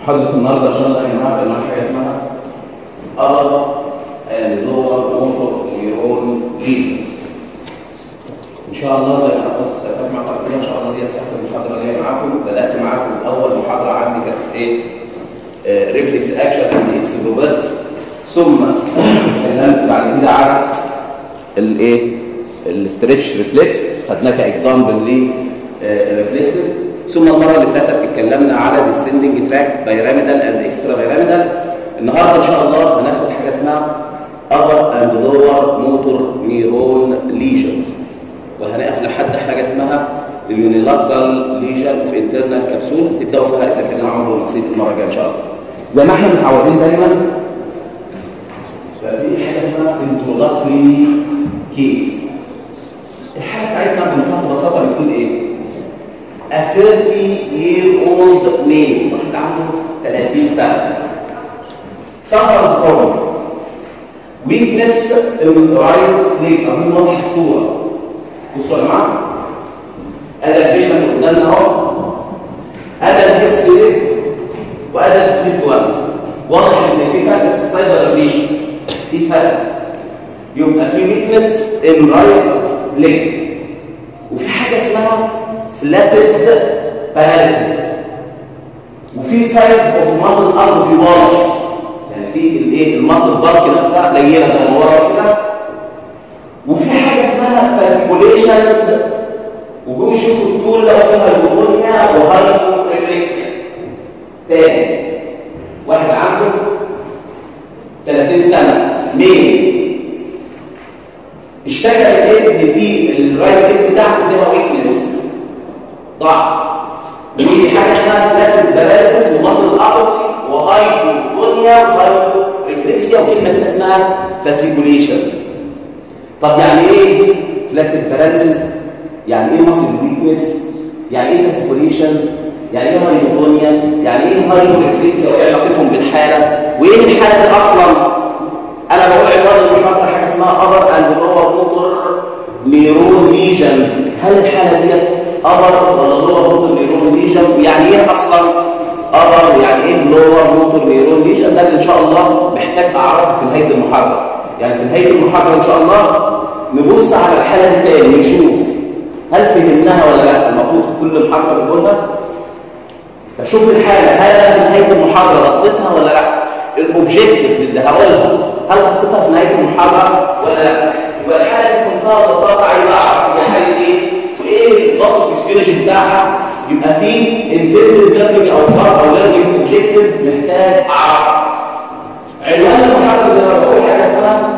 محاضرة النهاردة إن شاء الله يا جماعة بنعمل حاجة اسمها upper and lower motor neuron lead إن شاء الله زي ما كنت اتفقت مع بعض إن شاء الله دي آخر المحاضرة اللي معاكم بدأت معاكم أول محاضرة عندي كانت إيه؟ ريفلكس أكشن أند إتس بروباتس ثم اتكلمت بعد كده على الإيه؟ الاسترتش ريفلكس خدناه كإكزامبل للريفلكسز ثم المرة اللي فاتت اتكلمنا على descending track pyramidal and extra pyramidal النهاردة إن شاء الله هناخد حاجة اسمها upper and lower motor neuron lesions وهنقف لحد حاجة اسمها اليونيلاترال ليجن في انترنال كبسول تبداوا فيها اذا كان عمره نصيب المره الجايه ان شاء الله زي ما احنا متعودين دايما ففي حاجه اسمها انتروداكتوري كيس الحاجه بتاعتنا بمنتهى البساطه بتقول ايه؟ A 30 year old male واحد عنده 30 سنه suffered from weakness in the right leg اظن واضح الصوره بصوا يا جماعه ادي الفيشن اللي قدامنا اهو ادي الاكس ري وادي السيف 1 واضح ان في فرق في السايز ولا مفيش؟ في فرق يبقى في ويكنس ان رايت ليج وفي حاجه اسمها فلاسيد باراليسيس وفي سايز اوف ماسل ارض في واضح يعني في الايه الماسل بارك نفسها قليله زي ما ورا كده وفي حاجه اسمها فاسيكوليشنز وجم يشوفوا الطول لو فيها هايبوتونيا وهايبو ريفلكسيا تاني واحد عنده 30 سنه مين اشتكى ايه ان في الرايت ليج بتاعته فيها ويكنس ضعف ودي حاجه اسمها فلاسيد باراليسيس ومصل اطرفي وهايبوتونيا وهايبو ريفلكسيا وكلمه كده اسمها فاسيكوليشن طب يعني ايه فلاسيد باراليسيس يعني ايه مصل ويكنس يعني ايه فاسيكوليشنز يعني ايه هايبوتونيا يعني ايه هايبو ريفلكسيا وايه علاقتهم بالحاله وايه الحاله دي اصلا انا بقول عنوان المحاضره حاجه اسمها ابر اند لور موتور نيرون ليجنز هل الحاله دي ابر ولا لور موتور نيرون ليجن ويعني ايه اصلا ابر يعني ايه لور موتور نيرون ليجن ده اللي ان شاء الله محتاج اعرفه في نهايه المحاضره يعني في نهايه المحاضره ان شاء الله نبص على الحاله دي تاني نشوف هل فهمناها ولا لا المفروض في كل محاضره بنقولها اشوف الحاله هل انا في نهايه المحاضره غطيتها ولا لا الاوبجكتيفز اللي هقولها هل غطيتها في نهايه المحاضره ولا لا يبقى الحاله دي بمنتهى البساطه عايز اعرف هي حاله ايه وايه الوصف الفسيولوجي بتاعها يبقى في انترنال جامبنج او بار او ليرنينج اوبجكتيفز محتاج اعرف عنوان المحاضره زي ما بقول حاجه اسمها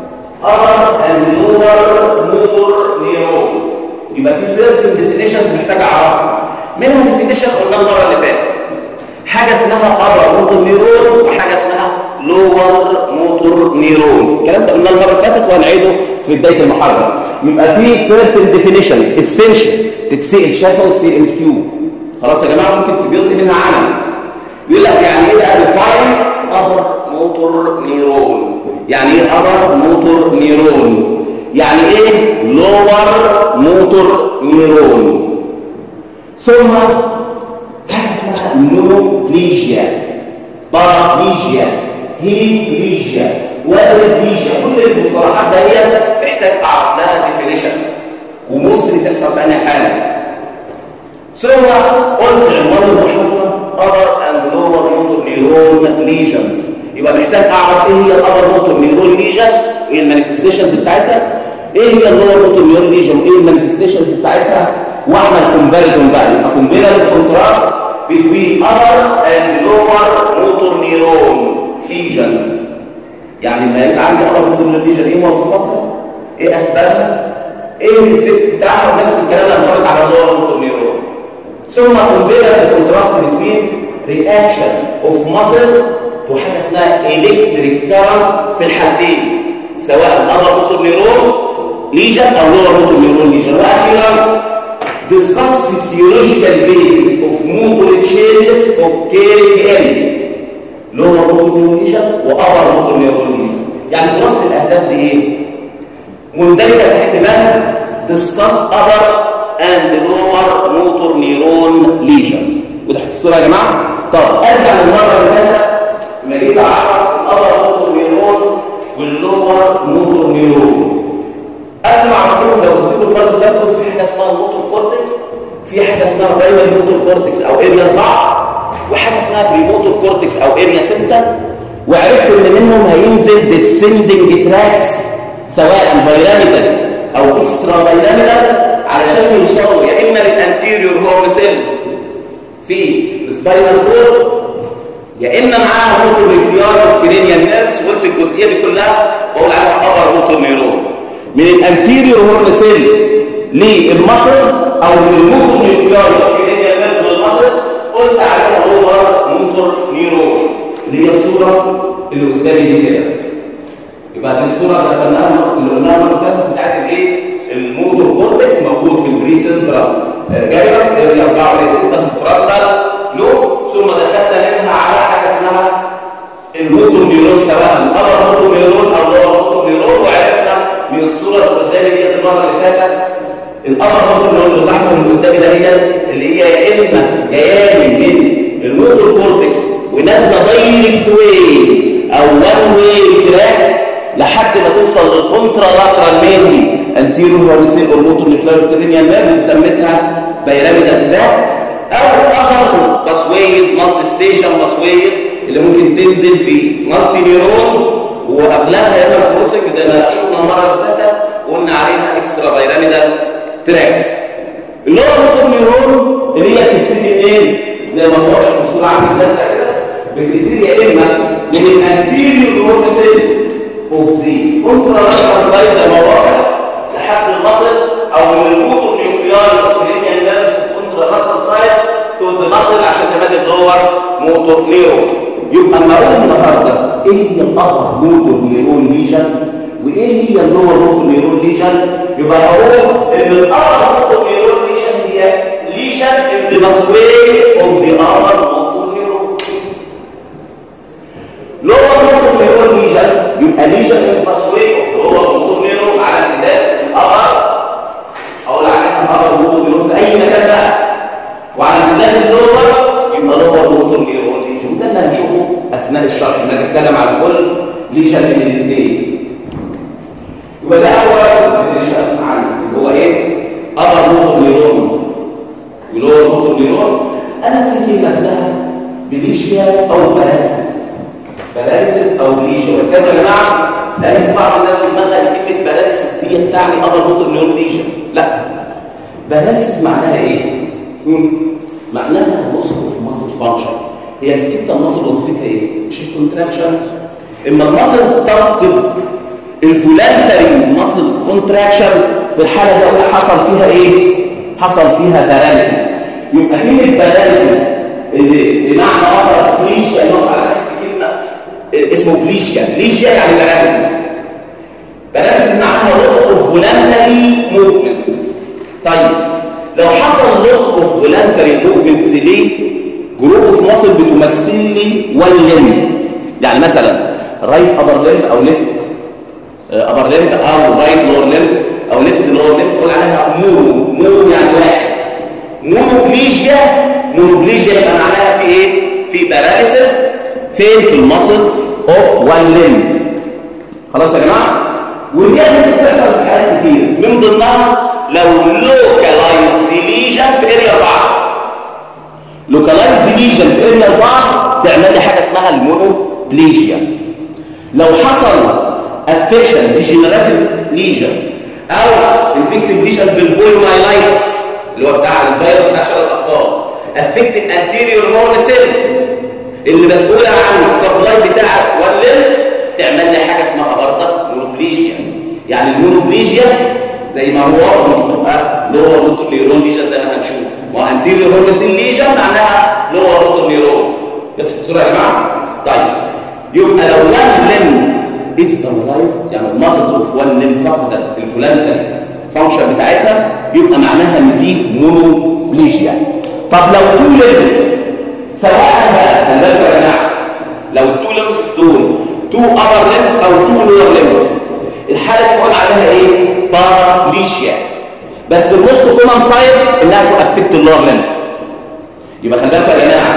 upper and lower motor neurons يبقى في certain definitions محتاج اعرفها منها definition قلنا المره اللي فاتت حاجه اسمها upper motor neuron وحاجه اسمها lower motor neuron الكلام ده قلناه المره اللي فاتت وهنعيده في بدايه المحاضره يبقى في certain definition essential تتسال شافه وتسال ام كيو خلاص يا جماعه ممكن تجزء منها عمل يقول لك يعني ايه بقى define upper motor neuron يعني ايه upper motor neuron يعني ايه lower motor neuron ثم حاجه اسمها نوبليجيا بارابليجيا هيبليجيا وادريبليجيا كل المصطلحات دي محتاج اعرف لها ديفينيشن وممكن تحصل في اي حاله ثم قلت عنوان المحاضره upper and lower motor neuron lesions يبقى محتاج اعرف ايه هي الابر موتور نيورون ليجن ايه المانيفستيشنز بتاعتها ايه هي اللور موتور نيورون ليجن وايه المانيفستيشنز بتاعتها واعمل كومباريزون بقى يبقى كومبيرال كونتراست بين upper and lower motor neuron lesions يعني لما يبقى عندي upper motor neuron lesion ايه مواصفاتها ايه اسبابها ايه الايفكت بتاعها ونفس الكلام اللي هنقول على lower motor neuron ثم كومبيرال كونتراست بين reaction of muscle وحاجه اسمها الكتريك كارنت في الحالتين سواء الابر موتور نيرون ليجن او لور موتور نيرون ليجن واخيرا discuss physiological basis of motor changes occurring in lower motor neuron lesion وupper motor neuron lesion يعني في وسط الاهداف دي ايه مندرجه تحت بند discuss upper and lower motor neuron lesions وده في الصوره يا جماعه طب ارجع للمره اللي فاتت لما جيت اعرف الابر موتور نيرون واللور موتور نيرون قبل ما اعرفهم لو تفتكروا برضه فاكروا في حاجه اسمها الموتور كورتكس في حاجه اسمها برايمري موتور كورتكس او اريا 4 وحاجه اسمها بريموتور كورتكس او اريا 6 وعرفت ان منهم هينزل ديسندنج تراكس سواء بيراميدال او اكسترا بيراميدال علشان يوصلوا يا اما للانتيريور هورن سيل في السباينال كورد يا اما معاها موتور ريبيار كرينيال نيرفز قلت الجزئيه دي كلها بقول عليها ابر موتور نيرون من الانتيريور هورن سيل للمصل او من الموتور ريبيار كرينيال نيرفز للمصل قلت عليها هو موتور نيرون اللي هي الصوره اللي قدامي دي كده يبقى دي الصوره اللي رسمناها اللي قلناها المره اللي فاتت بتاعت الايه الموتور كورتكس موجود في البري سنترال جايرس اريا 4 اريا 6 في الفرونتال لوب ثم دخلنا منها على حاجه اسمها الموتور نيورون سواء الابر موتور نيورون او اللور موتور نيورون وعرفنا من الصوره اللي قدامي دي المره اللي فاتت الابر موتور نيورون الاحمر اللي قدامي ده هي اللي هي يا اما جايه من الموتور كورتكس ونازله دايركت واي او وان واي تراك لحد ما توصل للكونترا لاترال مينلي انتيرو هوريسيل اور موتور نيوكلير ترينيال نيرف سميتها بيراميدال تراك او اثر باسويز مالتي ستيشن باسويز اللي ممكن تنزل في مالتي نيورونز واغلبها يبقى كروسنج زي ما شفنا المره اللي فاتت وقلنا عليها اكسترا بيراميدال تراكس اللي هو موتور نيورون اللي هي بتبتدي منين زي ما هو في الصوره عندي الازرق كده بتبتدي يا اما من الانتيريور هوريسيل اوف ذا كونترا سايز زي ما واضح لحد المصل او من الموتور نيوكليار كرينيال نيرف كونترا سايز تو ذا مصل عشان تمد اللور موتور نيرون يبقى اما اقول النهارده ايه هي الابر موتور نيرون ليجن وايه هي اللور موتور نيرون ليجن يبقى هقول ان الابر موتور نيرون ليجن هي ليجن ان ذا pathway اوف ذا ابر موتور نيرون لور موتور نيرون ليجن يبقى ليجن ان ذا pathway اوف لور موتور نيرون على امتداد الابر اقول عليها ابر موتور نيرون في اي مكان بقى وعلى امتداد اللور يبقى لور موتور نيرون ليجن وده اللي هنشوفه اثناء الشرح لما نتكلم عن كل ليجن من الاثنين يبقى ده اول ديفينيشن عنه اللي هو ايه ابر موتور نيرون ولور موتور نيرون انا في كلمه اسمها بليشيا او باراليسيس باراليسيس او بليشيا والكلام يا جماعه لان بعض الناس في دماغها كلمه باراليسيس دي تعني ابر موتور نيرون ليجن لا باراليسيس معناها ايه مم. معناها نص في مصر فانكشن هي السكتة المصل وظيفتها ايه؟ مش الكونتراكشن اما المصل تفقد الفولانتري مصل كونتراكشن في الحالة دي حصل فيها ايه؟ حصل فيها باراليسيس يبقى كلمة باراليسيس اللي بمعنى اخر بليشيا نقطة على في كلمة اسمه بليشيا بليشيا يعني باراليسيس باراليسيس معناها loss of voluntary movement طيب لو حصل loss of voluntary movement ليه؟ جروب في مصر بتمثل لي وان لم يعني مثلا رايت ابر لم او ليفت ابر لم او رايت لور لم او ليفت لور لم نقول عليها مو مو يعني واحد مونوبليجيا مونوبليجيا يبقى معناها في ايه في باراليسيس فين في المسلز اوف وان لم خلاص يا جماعه ودي بتحصل في حالات كتير من ضمنها لو لوكالايزد ليجن في اريا 4 لوكالايزد ليجن في اريا 4 تعمل لي حاجه اسمها المونوبليجيا لو حصل افكشن ديجنراتيف ليجن او انفكتيف ليجن بالبوليومايلايتس اللي هو بتاع الفيروس بتاع شلل الاطفال افكت الانتيريور هورن سيلز اللي مسؤوله عن السبلاي بتاعك والليل تعمل لي حاجه اسمها برضه مونوبليجيا يعني المونوبليجيا زي ما هو بتبقى لور روتو نيرون ليجن زي ما هنشوف وانتيريور هورن سيل ليجن معناها لور روتو نيرون يضحك الصوره يا جماعه طيب يبقى لو وان لم از بارلايزد يعني الماسلز اوف وان لم فقدت الفولانتري فانكشن بتاعتها يبقى معناها ان في مونوبليجيا طب لو تو ليمز سواء بقى خلي بالكم يا جماعه لو التو ليمز دول تو ابر ليمز او تو لور ليمز الحاله دي بنقول عليها ايه باراليشيا بس الموست كومن تايب انها تؤفكت اللور ليمز يبقى خلي بالكم يا جماعه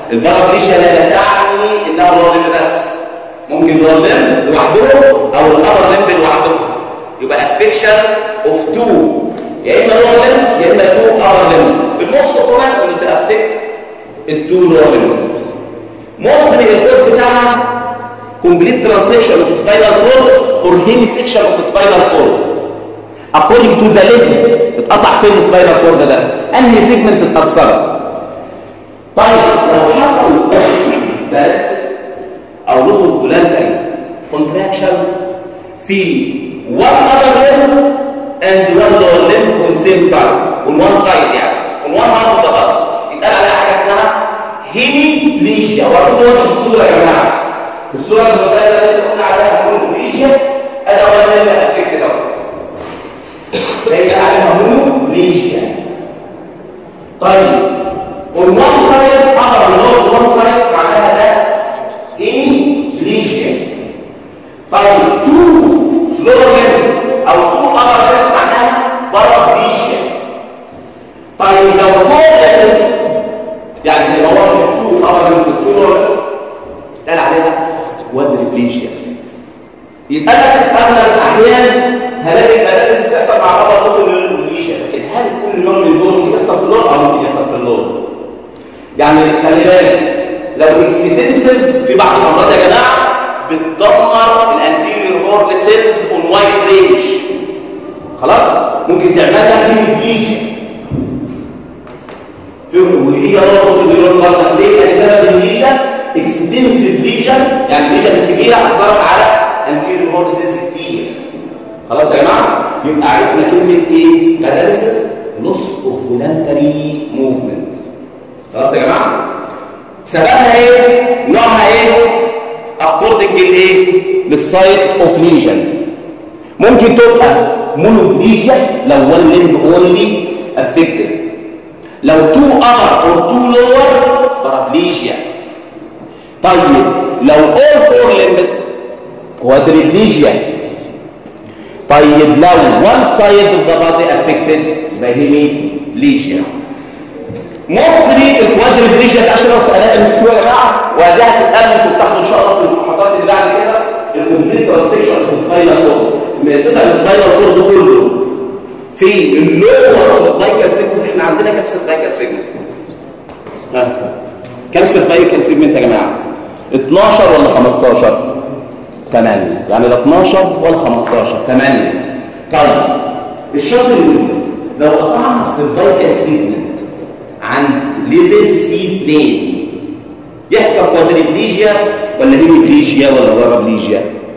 البارابليجيا لا تعني انها لور لمب بس ممكن لور لمب لوحدهم او الابر لمب لوحدهم يبقى افكشن اوف تو يا اما لور لمبس يا اما تو ابر لمبس بالنص كمان كنت افتك التو لور لمبس موستلي الجزء بتاعها complete transection of spinal cord or hemisection of spinal cord according to the level اتقطع فين السباينال كورد ده انهي سيجمنت اتاثرت طيب لو حصل باراليسيس او لوس اوف فولانتري كونتراكشن في one other limb and one lower limb on same side on one side يعني on one half of the body يتقال عليها حاجه اسمها هيميبليجيا وعشان نوضح الصوره يا جماعه الصوره اللي قدامنا قلنا عليها هيميبليجيا انا ولا انا افكت ده هيبقى عليها هيميبليجيا طيب on one side upper and lower on one side معناها ده هيميبليجيا طيب two lower limbs او two upper limbs معناها بارابليجيا طيب لو four limbs يعني زي ما هو تو upper limbs two lower limbs قال عليها كوادريبليجيا يتقال لك اغلب الاحيان هلاقي المدارس بتحصل مع بعض ضد الكوادريبليجيا لكن هل كل نوع من دول ممكن يحصل في اللور او ممكن يحصل في اللور يعني خلي بالك لو اكستنسيف في بعض الامراض يا جماعه بتدمر الانتيريور هورن سيلز اون وايد رينج خلاص ممكن تعملها هيميبليجيا وهي برضه النيورون برضه ليه؟ لان سبب الليجن اكستنسيف ليجن يعني الليجن الكبيره اثرت على انتيريور هورن سيلز كتير خلاص يا جماعه يبقى عرفنا كلمه ايه؟ باراليسيس لوس اوف فولانتري موفمنت خلاص يا جماعه سببها ايه؟ نوعها ايه؟ اكوردنج لايه؟ للسايت اوف ليجن ممكن تبقى مونوبليجيا لو وان ليند اونلي افكتد لو تو upper or تو lower paraplegia طيب لو all four limbs quadriplegia طيب لو one side of the body affected يبقى hemiplegia mostly الكوادريبليجيا ده عشان لو سالها المسكوه يا جماعه وده هتتقال انتوا بتاخدوا ان شاء الله في المحاضرات اللي بعد كده الكومبليت ترانسكشن في السباينال كورد من قطع السباينال كورد كله في اللور سيرفايكال سيجمنت احنا عندنا كام سيرفايكال سيجمنت ها كام سيرفايكال سيجمنت يا جماعه 12 ولا 15 8 يعني لا 12 ولا 15 8 طيب الشاطر لو قطعنا السيرفايكال سيجمنت عند ليفل سي 2 يحصل كوادريبليجيا ولا هيميبليجيا ولا بارابليجيا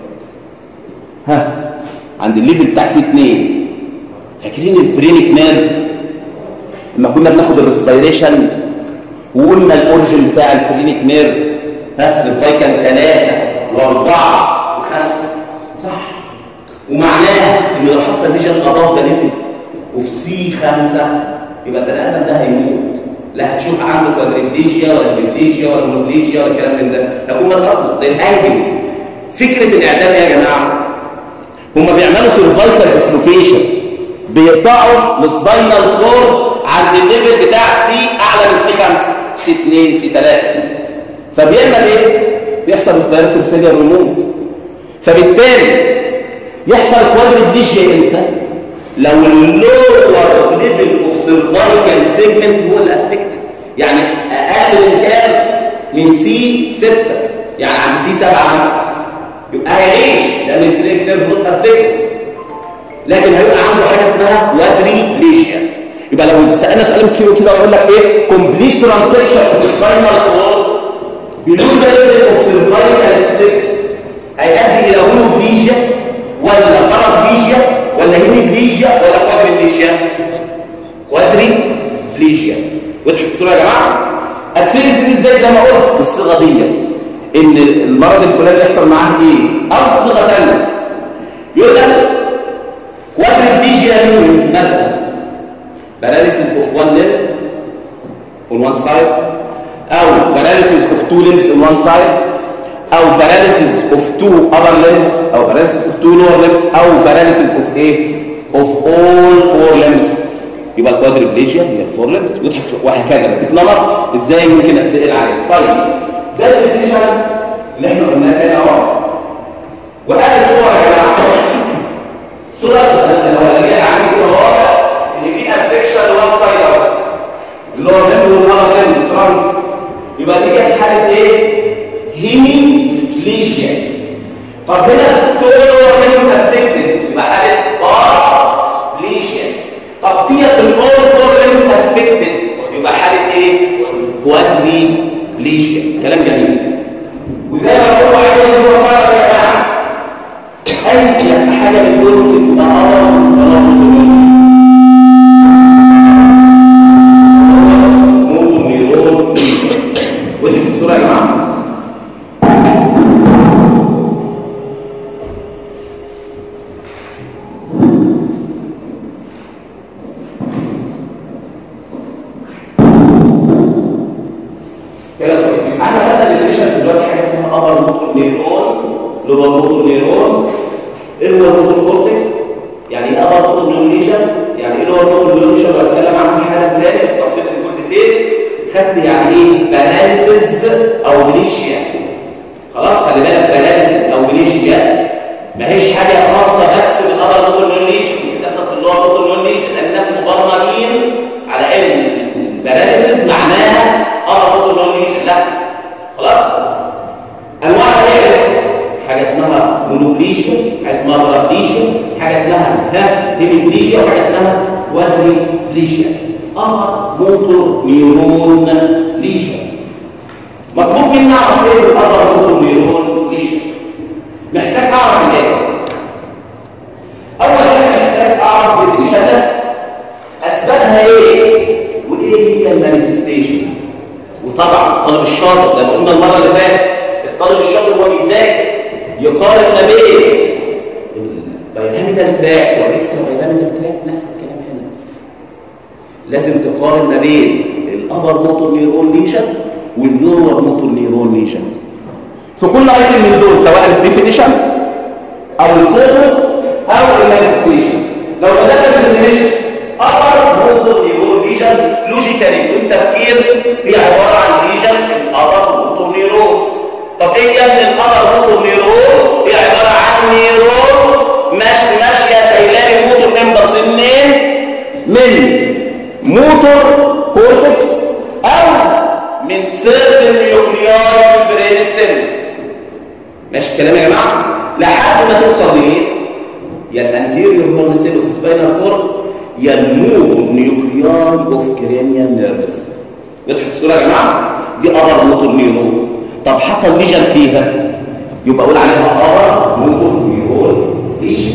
ها عند الليفل بتاع سي 2 فاكرين الفرينيك نيرف لما كنا بناخد الريسبيريشن وقلنا الاوريجن بتاع الفرينيك نيرف ها سيرفايكال 3 و4 و5 صح ومعناه ان لو حصل فيجن اضاف ليفل وفي سي 5 يبقى البني ادم ده هيموت لا هتشوف عنده كوادريبليجيا ولا هيميبليجيا ولا مونوبليجيا ولا كلام من ده لكن ده الاصل زي الانجل فكره الاعدام يا جماعه هم بيعملوا سيرفايكال ديسلوكيشن بيقطعوا السباينال كورد عند الليفل بتاع سي اعلى من سي 5 سي 2 سي 3 فبيعمل ايه بيحصل سبايرتو فيلير ريموت فبالتالي يحصل كوادريبليجيا امتى لو اللور ليفل اوف سيرفايكال سيجمنت هو اللي افكتد يعني اقل من كام من سي 6 يعني عند سي 7 مثلا يبقى هيعيش لان الفريك نيرف نوت افكتد لكن هيبقى عنده حاجه اسمها كوادريبليجيا يبقى لو سالنا سؤال مسكين كده ويقول لك ايه كومبليت ترانزيشن اوف سباينال كورد بلو ذا ليفل اوف سيرفايكال 6 هيؤدي الى هونوبليجيا ولا بارابليجيا ولا هيميبليجيا ولا كوادريبليجيا كوادريبليجيا وضحت الصوره يا جماعه هتسير دي ازاي زي ما قلت بالصيغه دي ان المرض الفلاني يحصل معاه ايه او صيغه ثانيه يقول لك كوادريبليجيا means مثلا paralysis of one limb on one side او paralysis of two limbs on one side او paralysis of two upper limbs او paralysis of two lower limbs او paralysis of ايه of all four limbs يبقى الكوادربليجيا هي الفورلبس وهكذا بتتنمط ازاي ممكن اتسال عليه طيب ده الديفينيشن اللي احنا قلناه تاني اهو وادي الصوره يا جماعه الصوره الاولانيه عندي كده واضح ان في افكشن وان سايد اهو اللي هو منه والنهر منه ترانك يبقى دي كانت حاله ايه؟ هيمي ليشيا طب هنا كل هو افكتد يبقى حاله بار ليشيا طب ديت الاول فور لينس افكتد يبقى حاله ايه؟ كوادري ليشيا كلام جميل وزي ما هو عايز هو فعلا يا جماعه اي حاجه بتقول تبقى اه موتو نيرون ودي الصوره يا جماعه كده كويس احنا خدنا الديفينيشن دلوقتي حاجه اسمها ابر موتور نيرون لور موتور نيرون ايه هو الموتور كورتكس يعني ايه ابر موتور نيرون ليجن يعني ايه لور موتور نيرون ليجن بتكلم عن حاله تاني بالتفصيل في فول ديتيل خدت يعني ايه باراليسيس او بليشيا خلاص خلي بالك باراليسيس او بليشيا ما هيش حاجه خاصه بس بالابر موتور نيرون ليجن بتحصل في اللور موتور نيرون ليجن لان الناس مبرمجين على ان الباراليسيس معناها ابر موتور نيرون ليجن لا خلاص انواع عرفت حاجه اسمها مونوبليشن حاجه اسمها برابليشن حاجه اسمها ها هيميبليشيا وحاجه اسمها كوادريبليشيا امر موتور نيرون ليشن مطلوب مني اعرف ايه الامر موتور نيرون ليشن محتاج اعرف ايه اول حاجه محتاج اعرف ديفينيشن اسبابها ايه وايه هي المانيفستيشنز وطبعا الطالب الشاطر زي ما قلنا المره اللي فاتت الطالب الشاطر وهو بيذاكر يقارن ما بين البايناميكال تراك والاكسترا بايناميكال تراك نفس الكلام هنا لازم تقارن ما بين الابر موتور نيرون ليشن واللور موتور نيرون ليشنز في كل ايتم من دول سواء الديفينيشن او الكوزس او المانيفستيشن لو بدانا بالديفينيشن ابر موتور نيرون ليشن لوجيكالي بدون تفكير هي عباره عن ليجن الابر موتور نيرون طب ايه يا ابن الابر موتور نيرون هي عباره عن نيرون ماشي ماشيه شايلاني موتور امبلس منين من موتور كورتكس او من سيرتن نيوكلياي في البرين ستيم ماشي الكلام يا جماعه لحد ما توصل لايه يا الانتيريور هورن سيل اوف سباينال كورد يا الموتور نيوكلياي اوف كرينيال نيرفس يضحك الصوره يا جماعه دي ابر موتور نيرون طب حصل ليجن فيها يبقى اقول عليها ابر موتور نيرون ليجن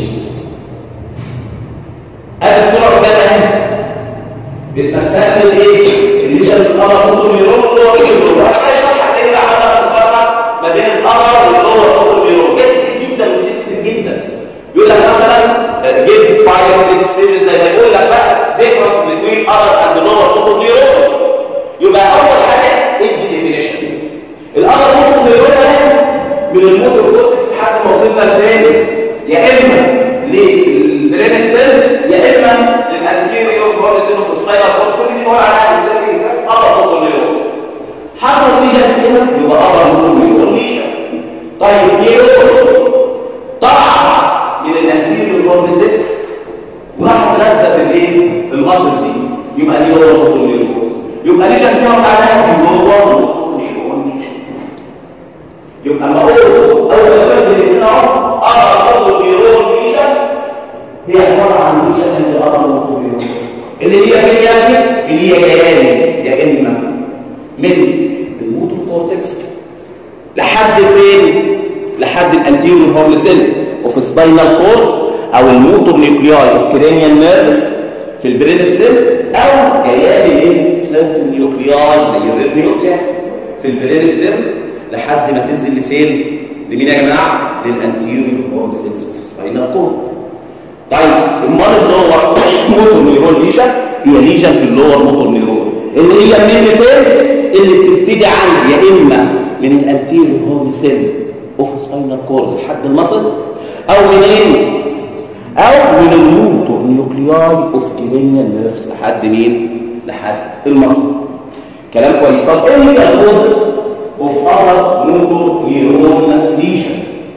ادي الصوره قدامنا بتمثل ايه الليجن الابر موتور نيرون واللور نيرون بس اشرح هتلاقي بقى عملها مقارنه ما بين الابر واللور موتور نيرون كتير جدا وسيط كتير جدا يقول لك مثلا جيب 5 6 7 زي ما يقول لك بقى ديفرنس بين ابر اند لور موتور نيرون يبقى اول حاجه ادي ديفينيشن الامر ممكن نقولها من الموتور كورتكس لحد ما وصلنا لفين يا اما للبرين ستيل يا اما للانتيريور هوريزونتال سباينال كورد كل دي بقول عليها السيرفي تراك ابر موتور نيرون حصل ليجن فيها يبقى ابر موتور نيرون ليجن طيب نيرون طلع من الانتيريور هوريزونتال وراح تلزق في الايه المصل دي يبقى دي هو موتور نيرون يبقى ليجن فيها معناها ان هو موتور نيرون ليجن يبقى ما اقول اول فرد اللي هنا ارى موتور نيرون ليجن هي عباره عن ليجن اللي ارى موتور نيرون اللي هي فين يا ابني اللي هي جايه يا اما من الموتور كورتكس لحد فين لحد الانتيريور هورن سيل اوف سباينال كورد او الموتور نيوكلياي اوف كرينيال نيرفز في البرين ستيم او جايه لي ايه سيرت نيوكلياي زي الريد نيوكليس في البرين ستيم لحد ما تنزل لفين لمين يا جماعه للانتيريور هورن سيلز اوف سباينال كورد طيب امال اللور موتور نيرون ليجن هي ليجن في اللور موتور نيرون اللي هي من فين اللي بتبتدي عندي يا اما من الانتيريور هورن سيل اوف سباينال كورد لحد المصل او منين او من الموتور نيوكلياي النيوكلياي اوف جرينيال نيرفز لحد مين لحد المصل كلام كويس طب ايه هي الكوزس اوف اذر موتور نيرون ليجن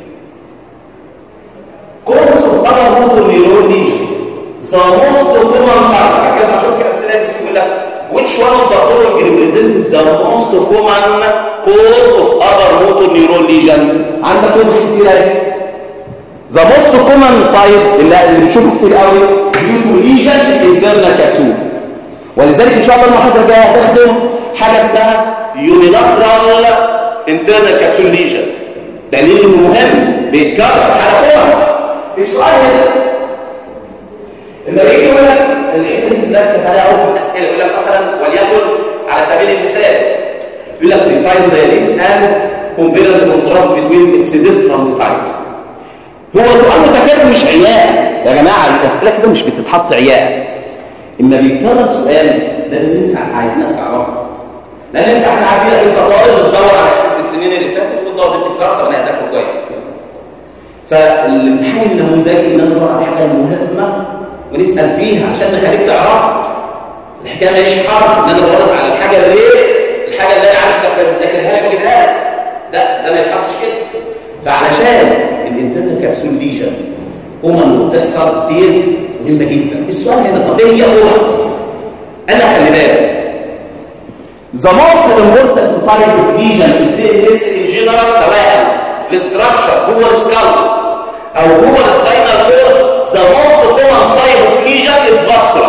كوزس اوف اذر موتور نيرون ليجن ذا موست كومن مارك ركز عشان كده الاسئله دي بيقول لك which one of the following represents the most common cause of other motor neuron lesion عندك كوزس كتير اهي ذا موست كومن تايب اللي اللي بتشوفه كتير قوي due to lesion internal capsule ولذلك ان شاء الله المحاضره الجايه هتخدم حاجه اسمها يونيلاترال انترنال كابسول ليجن دليل انه مهم بيتكرر حاجه كوره السؤال هنا لما يجي يقول لك الحته دي بنركز عليها قوي في الاسئله يقول لك مثلا وليكن على سبيل المثال يقول لك define the elites and compare the contrast between its different types هو سؤال متكرر مش عياء يا جماعه الاسئله كده مش بتتحط عياء اما بيتكرر سؤال ده اللي انت عايزينك تعرفه لان انت احنا عارفين انت طالب بتدور على اسئله السنين اللي فاتت وتدور بتتكرر طب انا هذاكر كويس فالامتحان النموذجي ان انا ندور على حاجه مهمه ونسال فيها عشان نخليك تعرفها الحكايه مش حرب ان انا بدور على الحاجه اللي الحاجه اللي انا عارف انك ما بتذاكرهاش واجيبها لك ده ده ما يتحطش كده فعلشان الانترنال كابسول ليجن امم بتحصل كتير مهمه جدا السؤال هنا طب ايه هي امم انا خلي بالك The most important type of lesion in CNS in general سواء الاستراكشر هو السكالب او هو السباينال كورد the most common type of lesion is vascular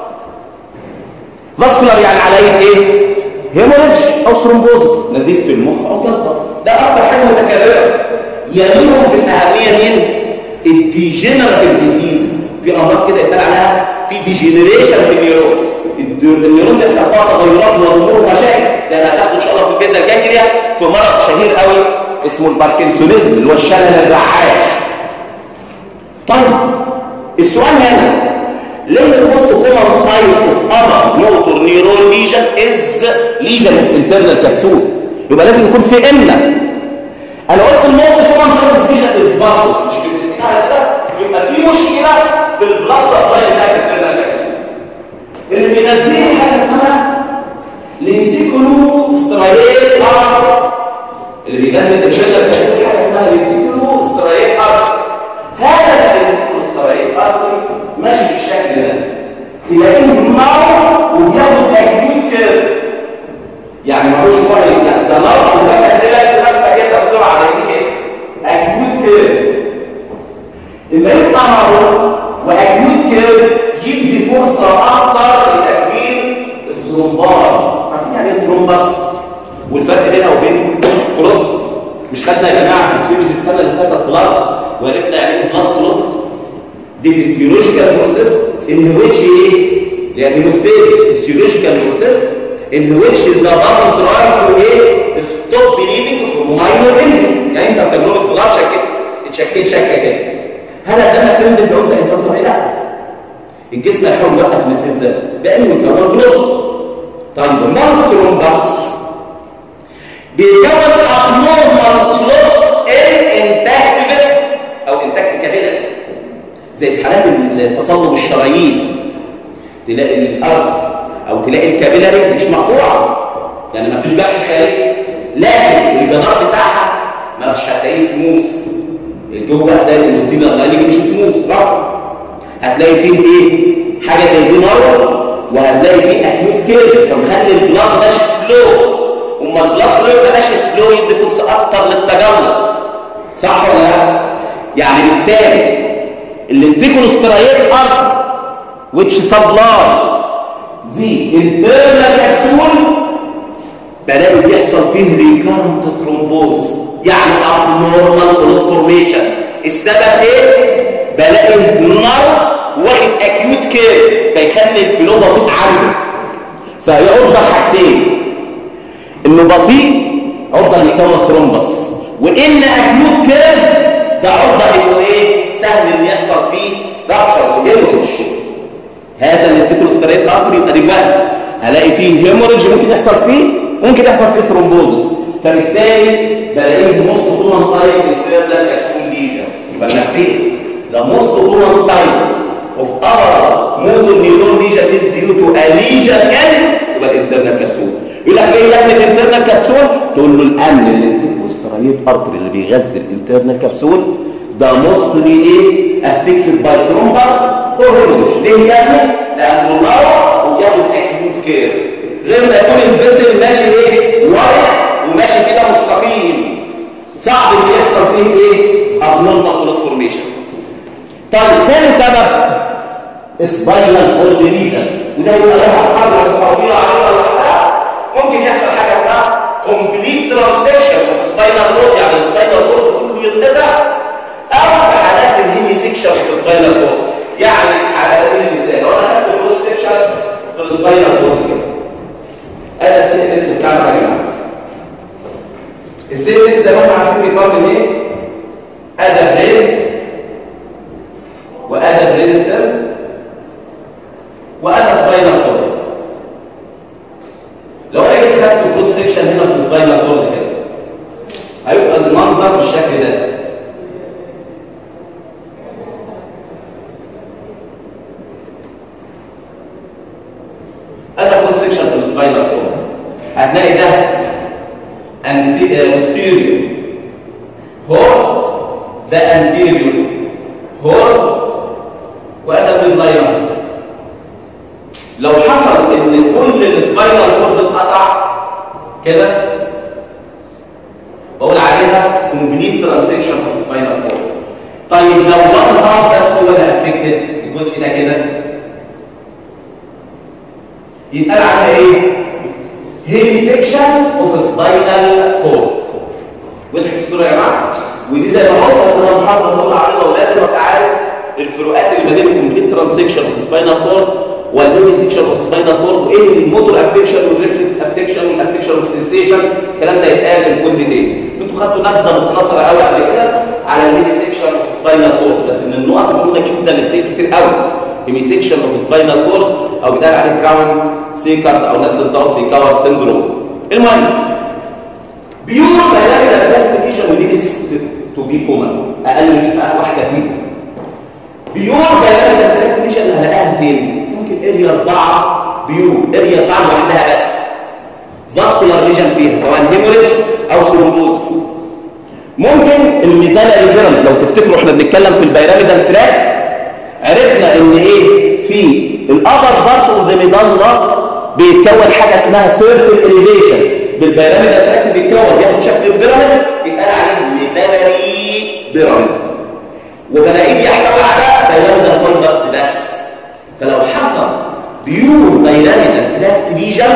vascular يعني على ايه؟ هيموريدج او ثرومبوزس نزيف في المخ او جلطه ده اكتر حاجه متكرره يليهم في الاهميه مين؟ الديجنراتيف ديزيزز في امراض كده يتقال عليها في ديجنريشن في النيورون النيورون بيحصل فيها تغيرات وامور ومشاكل زي ما هتاخد ان شاء الله في البيزا الجانجريا في مرض شهير قوي اسمه الباركنسونيزم اللي هو الشلل الرعاش طيب السؤال هنا ليه الموست كومن تايب اوف اذر موتور نيرون ليجن از ليجن اوف انترنال كبسول يبقى لازم يكون في ان انا قلت الموست كومن تايب اوف ليجن از فاسكوس مش كده يبقى في مشكله في البلاد سبلاي بتاع الانترنال كبسول اللي بينزل حاجه اسمها لينتيكولو سترايل ار اللي بينزل الانترنال كبسول حاجه اسمها لينتيكولو سترايل ار هذا اللينتيكولو سترايل ار ماشي بالشكل ده تلاقيه نار وبياخد اكيوت كيرف يعني ملوش ميه يعني ده نار وفجاه تلاقي نفسك كده بسرعه زي كده اكيوت كيرف اما يبقى نار واكيوت كيرف يدي فرصه اكتر لتكوين الثرومبار عارفين يعني ايه ثرومبس والفرق بينها وبين كلوت مش خدنا يا جماعه في السيرش السنه اللي فاتت بلاد وعرفنا يعني ايه بلاد كلوت دي فيسيولوجيكال بروسيس ان ويتش ايه يعني مستيد فيسيولوجيكال بروسيس ان ويتش ذا بادي تراي تو ايه ستوب بليفنج فروم ماينور انجري يعني انت بتجربه بلاد شكل اتشكيت شكه كده هل الدم بتنزل لو انت انسان طبيعي لا الجسم هيحاول يوقف النزيف ده بانه يكون جلوت طيب المرض ترومبس بيكون ابنورمال كلوت ان انتاكت فيسل او انتاكت كابيلاري زي في حالات تصلب الشرايين تلاقي الارض او تلاقي الكابيلاري مش مقطوعه يعني ما فيش دم خارجي لكن الجدار بتاعها مش هتلاقيه سموث الجو بقى ده الروتين الغالي مش سموث رفع هتلاقي فيه ايه حاجه زي دي مره وهتلاقي فيه اكيوت كيرف فمخلي البلاد ماشي سلو اما البلاد فلو يبقى ماشي سلو يدي فرصه اكتر للتجلط صح ولا لا يعني بالتالي الانتيكول سترايت ارض which supply the internal capsule بلاقي بيحصل فيه recurrent thrombosis يعني abnormal clot formation السبب ايه؟ بلاقي النار واخد acute كيرف فيخلي الفلو بطيء عنده فيعرض حاجتين انه بطيء عرضه يكون ثرومبس وان acute كيرف ده عرضه انه ايه؟ سهل ان يحصل فيه رابشر وهيموريج هذا الانتيكولوستريت ارتري يبقى دلوقتي هلاقي فيه هيموريج ممكن يحصل فيه ممكن يحصل فيه ثرومبوزس فبالتالي بلاقيه موست كومن تايب انترنال كابسول ليجن يبقى نفسيه ده موست كومن تايب اوف اور ليجن ان يبقى الانترنال كبسول يقول لك ايه لكن الانترنال كبسول تقول له الامن الانترنال ارتري اللي بيغذي الانترنال كبسول ده موستلي ايه افكتد باي ثرومبس اور هيموريج ليه يعني لانه نار وياخد اكيوت كير غير ما يكون الفيسل ماشي ايه واضح وماشي كده مستقيم صعب ان يحصل فيه ايه ابنورمال بلوت فورميشن طيب تاني سبب سباينال كورد ليجن وده يبقى لها حركه طويله عليها لوحدها ممكن يحصل حاجه اسمها كومبليت ترانسكشن اوف سباينال كورد يعني السباينال كورد كله يتقطع او في حالات الهيمي سيكشن في السباينال كورد يعني على سبيل المثال لو انا خدت كروس سيكشن في السباينال كورد كده ادي السي اس بتاعنا يا جماعه السي اس زي ما احنا عارفين بيكون ايه ادى برين وادى برين ستيم وادى سباينال كورد لو انا جيت خدت كروس سيكشن هنا في السباينال كورد كده هيبقى المنظر بالشكل ده هذا كروس سيكشن في السباينال كورد هتلاقي ده انتيريور هو ده انتيريور هو وده ميدلاينر لو حصل ان كل السباينال كورد اتقطع كده بقول عليها كومبليت ترانزيشن في السباينال كورد طيب لو وان هاف بس هو اللي افكتد الجزء ده كده يتقال عليها ايه هيمي سيكشن اوف سباينال كورد وضحت الصوره يا جماعه ودي زي ما قلت انا محاضره طلع عليها ولازم ابقى عارف الفروقات اللي ما بين الكومبليت ترانزيشن اوف سباينال كورد والهيمي سيكشن اوف سباينال كورد وايه الموتور افكشن والريفلكس افكشن والافكشن اوف سنسيشن الكلام ده يتقال من كل ديتيل انتوا خدتوا نبذه مختصره قوي قبل كده على الهيمي سيكشن اوف سباينال كورد بس من النقط المهمه جدا اللي بتيجي كتير قوي هيمي سيكشن اوف سباينال كورد او بيتقال عليه كراون سيكارد او ناس تنطق سيكارد سيندروم المهم بيور بيلاقي الادابت ليجن ودي ليست تو بي كومن اقل من واحده فيهم بيور بيلاقي الادابت ليجن هلاقيها فين ممكن اريا 4 بيور اريا 4 لوحدها بس فاسكولار ليجن فيها سواء هيموريدج او ثرومبوزس ممكن الميتالاري بيراميد لو تفتكروا احنا بنتكلم في البيراميدال تراك عرفنا ان ايه في الابر بارت اوف ذا ميدالا بيتكون حاجه اسمها سيركل اليفيشن بالبيراميد التراكت بيتكون بياخد شكل البيراميد بيتقال عليه ميدالري بيراميد وبلاقيه بيحتوي على بيراميد فايبرز بس فلو حصل بيور بيراميد التراكت ليجن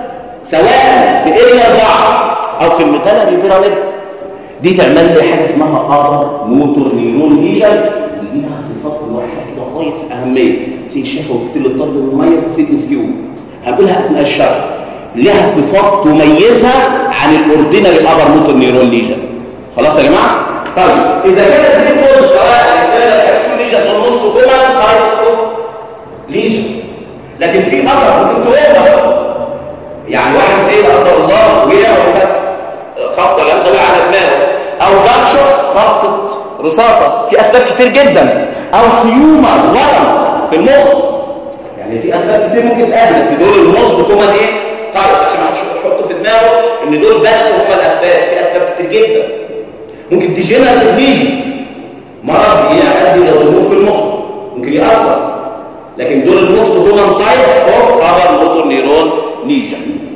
سواء في اريا 4 او في الميدالري بيراميد دي تعمل لي حاجه اسمها ابر موتور نيرون ليجن دي لها صفات لوحدها كده غايه في الاهميه سي الشفه وكتير الطرد المميز سي الاسكيو هنقولها اثناء الشرح لها صفات تميزها عن الاوردينري ابر موتور نيرون ليجن خلاص يا جماعه طيب اذا كانت دي كود سواء الكبسول ليجن من نص كومان تايبس اوف ليجن لكن في اثر ممكن تروما يعني واحد ايه لا قدر الله وقع وخد خبطه جامده على دماغه او جرشه خبطه رصاصه في اسباب كتير جدا او تيومر ورم في المخ يعني في اسباب كتير ممكن تقابل بس دول الموست كومن ايه طيب عشان ما حدش يحط في دماغه ان دول بس هم الاسباب في اسباب كتير جدا ممكن ديجنراتيف ليجن مرض يؤدي الى ضمور في المخ ممكن ياثر لكن دول الموست كومن تايبس اوف ابر موتور نيرون ليجن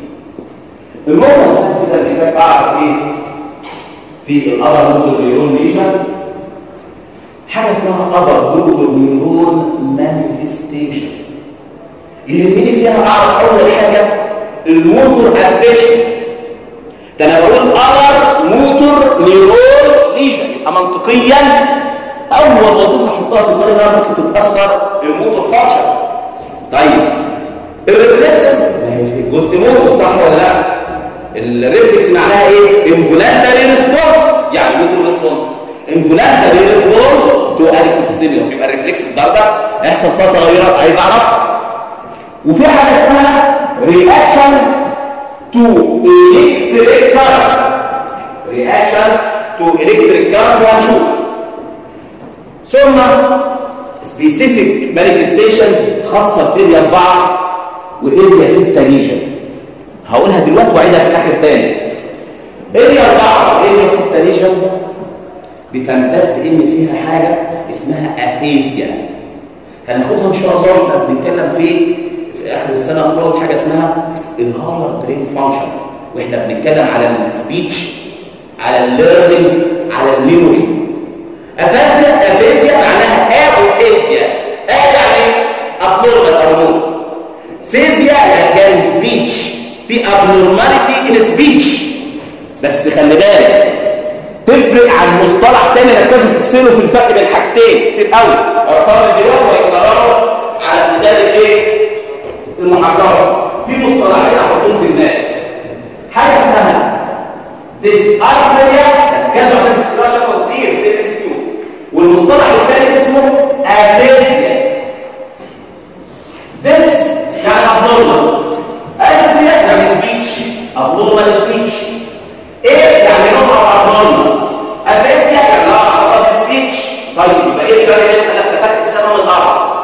المهم كده محتاج اعرف ايه في الابر موتور نيرون ليجن حاجه اسمها ابر موتور نيرون مانيفستيشنز يهمني فيها اعرف اول حاجه الموتور افكشن ده انا بقول ابر موتور نيرون ليجن يبقى منطقيا اول وظيفه احطها في دماغي انها ممكن تتاثر الموتور فانكشن طيب الريفلكسز جزء موتور صح ولا لا الريفلكس معناها ايه انفولانتري ريسبونس يعني موتور ريسبونس انفولانتري ريسبونس تو ادكت ستيمولس يبقى الريفلكس برضه هيحصل فيها تغيرات عايز اعرفها وفي حاجه اسمها رياكشن تو الكتريك كارنت رياكشن تو الكتريك كارنت وهنشوف ثم سبيسيفيك مانيفستيشنز خاصه باريا 4 واريا 6 ليجن هقولها دلوقتي واعيدها في الاخر تاني اريا 4 واريا 6 ليجن بتمتاز بان فيها حاجه اسمها افيزيا هناخدها ان شاء الله ونبقى بنتكلم في في اخر السنه خالص حاجه اسمها الهاير برين فانكشنز واحنا بنتكلم على السبيتش على الليرنينج على الميموري افاسيا افاسيا معناها افاسيا ا يعني ابنورمال او نور فيزيا يعني سبيتش في ابنورماليتي ان سبيتش بس خلي بالك تفرق عن مصطلح تاني انك لازم تفصله في الفرق بين حاجتين كتير قوي ارقام دلوقتي ويكرروا على امتداد الايه المحاضره في مصطلحين احطهم في دماغك حاجه اسمها ديسارثريا ركزوا عشان تسمعوا شكل كتير زي الاس كيو والمصطلح الثاني اسمه افيزيا ديس يعني ابنورمال افيزيا يعني سبيتش ابنورمال سبيتش ايه يعني نوع ابنورمال افيزيا يعني نوع سبيتش طيب يبقى ايه الفرق بين انا اتفقت السنه من الارض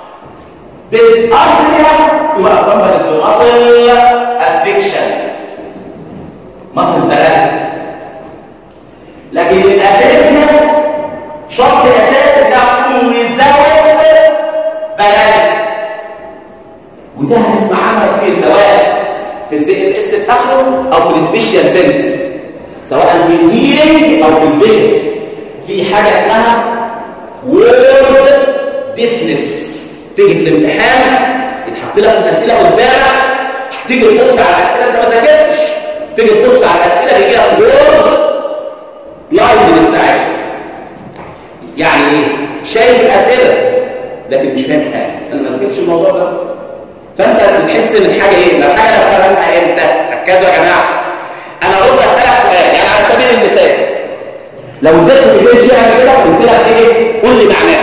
ديسارثريا تبقى تنبت بمصل افكشن مصل باراليسيس لكن الافيزيا شرط اساسي انها تكون ويزاوت باراليسيس وده هنسمع عنها كتير سواء في السي اس في اخره او في السبيشال سنس سواء في الهيرنج او في الفيجن في حاجه اسمها وورد ديفنس تيجي في الامتحان يتحط لك الاسئله قدامك تيجي تبص على الاسئله انت ما ذاكرتش تيجي تبص على الاسئله بيجي لك وورد لايف للساعات يعني ايه شايف الاسئله لكن مش فاهم حاجه انا ما ذاكرتش الموضوع ده فانت بتحس ان الحاجه ايه لو حاجه انا فاهمها امتى ركزوا يا جماعه انا برضه اسالك سؤال يعني على سبيل المثال لو اديتك ايدين شعر كده قلت لك ايه قول لي معناه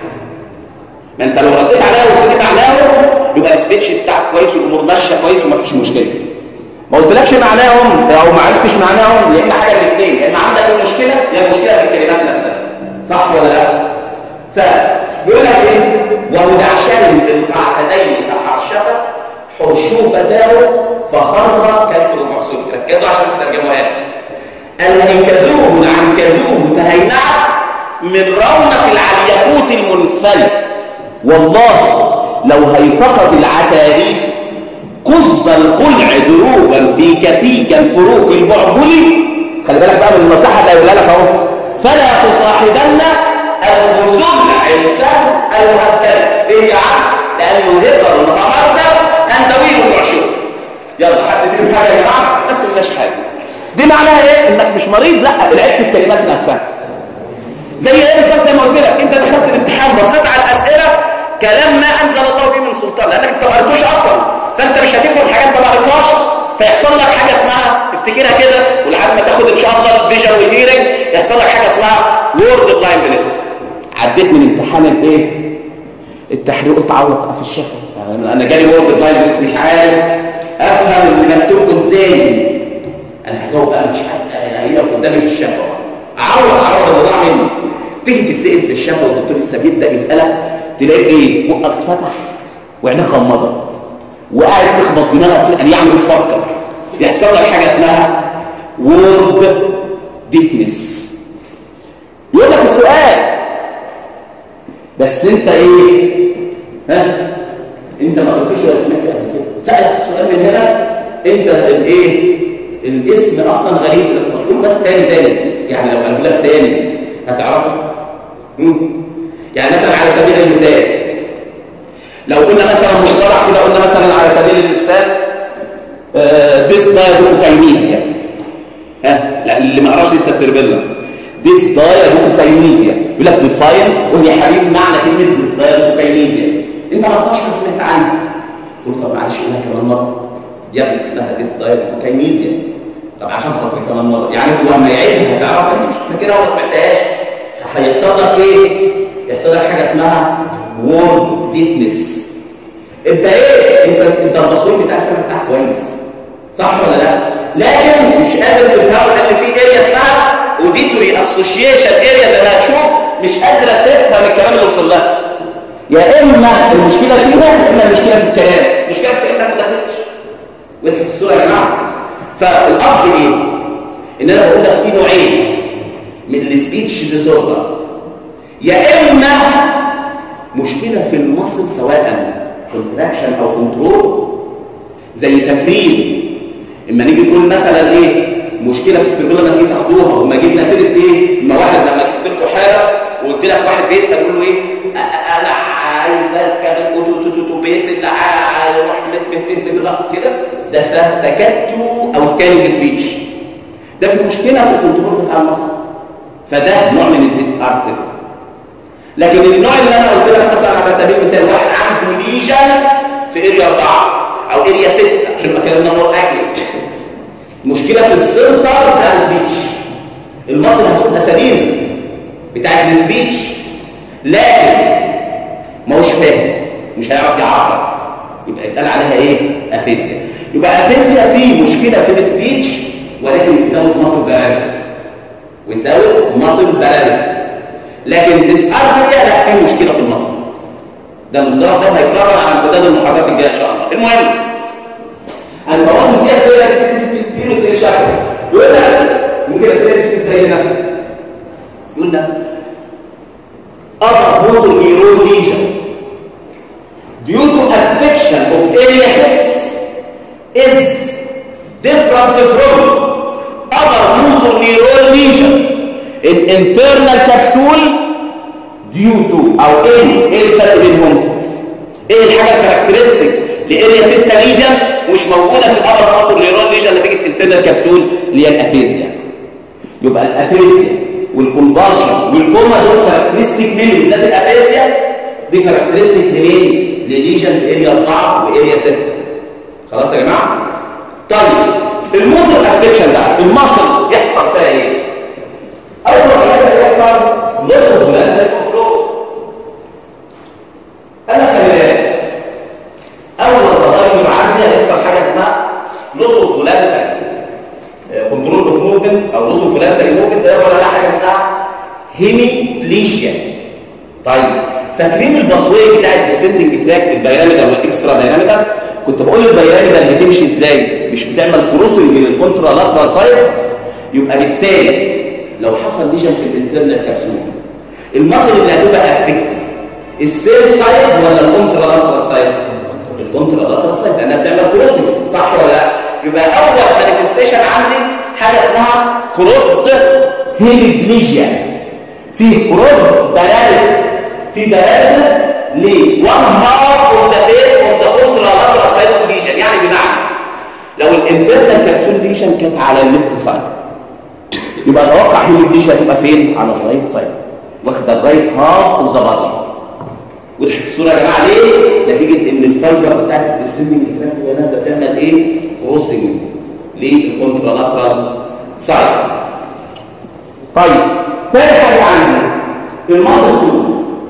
ما انت لو رديت عليا وقلت لي معناه يبقى السبيتش بتاعك كويس والامور ماشيه كويس ومفيش مشكله ما قلتلكش معناهم او ما عرفتش معناهم يا اما حاجه من الاثنين يا اما عندك المشكله يا المشكله في الكلمات نفسها صح ولا لا فبيقول لك ايه ومدعشان بالقعدتين كحرشفه حرشوفتاه فخر كتف المحصول ركزوا عشان تترجموها الهيكزوه العنكزوه تهينع من رونق العليقوت المنفلت والله لو هيفقت العتاريس قصب القلع دروبا في كفيك الفروق البعبلي خلي بالك بقى من المساحه اللي هيقولها لك اهو فلا تصاحبن الخزرع الفهم المهدد ايه يا عم لانه يقدر المتمرد ان تويل المعشوق يلا حد فيهم حاجه يا جماعه ما تقولناش حاجه دي معناها ايه انك مش مريض لا العيب في الكلمات نفسها زي ايه بالظبط زي ما قلت لك انت دخلت الامتحان بصيت على الاسئله كلام ما انزل الله به من سلطان لانك انت ما قريتوش اصلا فانت مش هتفهم حاجه انت ما قريتهاش فيحصل لك حاجه اسمها افتكرها كده ولحد ما تاخد ان شاء الله الفيجن والهيرنج يحصل لك حاجه اسمها وورد بلايندنس عديت من امتحان الايه التحرير قلت عوض في الشفه يعني انا جالي وورد بلايندنس مش عارف افهم اللي مكتوب قدامي انا هجاوب بقى مش عارف هيقف قدامي في الشفه اعوض اعوض اللي ضاع مني تيجي تتسال في الشفه والدكتور لسه بيبدا يسالك تلاقي ايه بقك اتفتح وعينك غمضت وقاعد تخبط دماغك كده يعني بتفكر يحصل لك حاجه اسمها وورد ديفنس يقول لك السؤال بس انت ايه ها انت ما قلتش ولا سمعت قبل كده سالك السؤال من هنا انت الايه الاسم اصلا غريب لك تقول بس تاني تاني يعني لو قالوا لك تاني هتعرفه يعني مثلا على سبيل المثال لو قلنا مثلا مصطلح كده قلنا مثلا على سبيل المثال ديس دايروكاينيزيا ها لا اللي ما قراش لسه سيربيلا ديس دايروكاينيزيا يقول لك ديفاين قول يا حبيبي معنى كلمه ديس دايروكاينيزيا انت ما قرأتش بس انت عنها تقول طب معلش قولها كمان مره يا ابني اسمها ديس دايروكاينيزيا طب عشان خاطر كمان مره يعني هو لما يعيدها هتعرفها انت مش فاكرها وما سمعتهاش هيحصل لك ايه يحصل لك حاجه اسمها وورد ديفنس انت ايه انت انت التصوير بتاع السنه بتاعك كويس صح ولا لا لكن مش قادر تفهم ان في اريا اسمها اوديتوري اسوشيشن اريا زي ما هتشوف مش قادره تفهم الكلام اللي وصل لها يا اما المشكله فينا يا اما المشكله في الكلام المشكله في الكلام ما تذاكرش وضحت الصوره يا جماعه فالاصل ايه ان انا بقول لك في نوعين من السبيتش ديسوردر يا اما مشكله في المصل سواء كونتراكشن او كنترول زي فاكرين اما نيجي نقول مثلا ايه مشكله في استقبال لما تيجي تاخدوها وما جبنا سيره ايه اما واحد لما جبت لكم حاله وقلت لك واحد بيسال يقول له ايه أ- أ- انا عايز اركب الاوتوبيس اللي يروح كده ده اسمها ستاكاتو او سكاننج سبيتش ده في مشكله في الكنترول بتاع المصل فده نوع من الديس ارت لكن النوع اللي انا قلت لك مثلا على سبيل المثال واحد عنده ليجن في اريا 4 او اريا 6 عشان ما كلامنا مور اكل مشكله في السنتر بتاع السبيتش المصل هتبقى سليمه بتاع السبيتش لكن ما هوش فاهم مش هيعرف يعبر يبقى يتقال عليها ايه افيزيا يبقى افيزيا فيه مشكله في السبيتش ولكن بتزود مصل باراليسيس ويزود مصل باراليسيس لكن ديسارثريا لا في مشكله في المصل ده المصطلح ده هيتكرر على امتداد المحاضرات الجايه ان شاء الله المهم المواد دي هتقول لك ست سبيد كتير وزي شكل يقول لك ممكن اسال سبيد زينا يقول لك other motor neuron lesion due to affection of area 6 is different from other motor neuron lesion in internal capsule due to او ايه ايه الفرق بينهم ايه الحاجه الكاركترستيك لاريا 6 ليجن ومش موجوده في الابر موتور نيورون ليجن نتيجه انترنال كبسول اللي هي الافيزيا يبقى الافيزيا والكونفرجن والكوما دول كاركترستيك من بالذات الافيزيا دي كاركترستيك لايه لليجن في اريا 4 واريا 6 خلاص يا جماعه طيب الموتور افكشن ده المصل يحصل فيها ايه اول حاجه يحصل لوس بلاند كنترول انا خلي بالك اول تغير عندي هيحصل حاجه اسمها لوس اوف فولانتري كنترول اوف موفمنت او لوس اوف فولانتري موفمنت ده ولا حاجه اسمها هيميبليشيا طيب فاكرين الباسوي بتاع الديسندنج تراك البيراميدال والاكسترا بيراميدال كنت بقول البيراميدال بتمشي ازاي مش بتعمل كروسنج للكونترا لاترال سايد يبقى بالتالي لو حصل ليجن في الانترنال كبسول المصل اللي هتبقى افكتد السيل سايد ولا الكونترا لاترال سايد الكونترا لاترال سايد لانها بتعمل كروسنج صح ولا لا يبقى اول مانيفستيشن عندي حاجه اسمها كروست هيميبليجيا في كروست باراليسيس في باراليسيس ل 1 هاف اوف ذا فيس اوف ذا كونترا لاترال سايد اوف ليجن يعني بمعنى لو الانترنال كبسول ليجن كانت على الليفت سايد يبقى اتوقع هيميبليجيا هتبقى فين على الرايت سايد واخده الرايت هاف اوف ذا بادي وضحت الصوره يا جماعه ليه نتيجه ان الفايبر بتاعت الديسندنج تراكت وهي نازله بتعمل ايه كروسنج للكونترالاترال سايد طيب تاني حاجه عندنا الماسل تول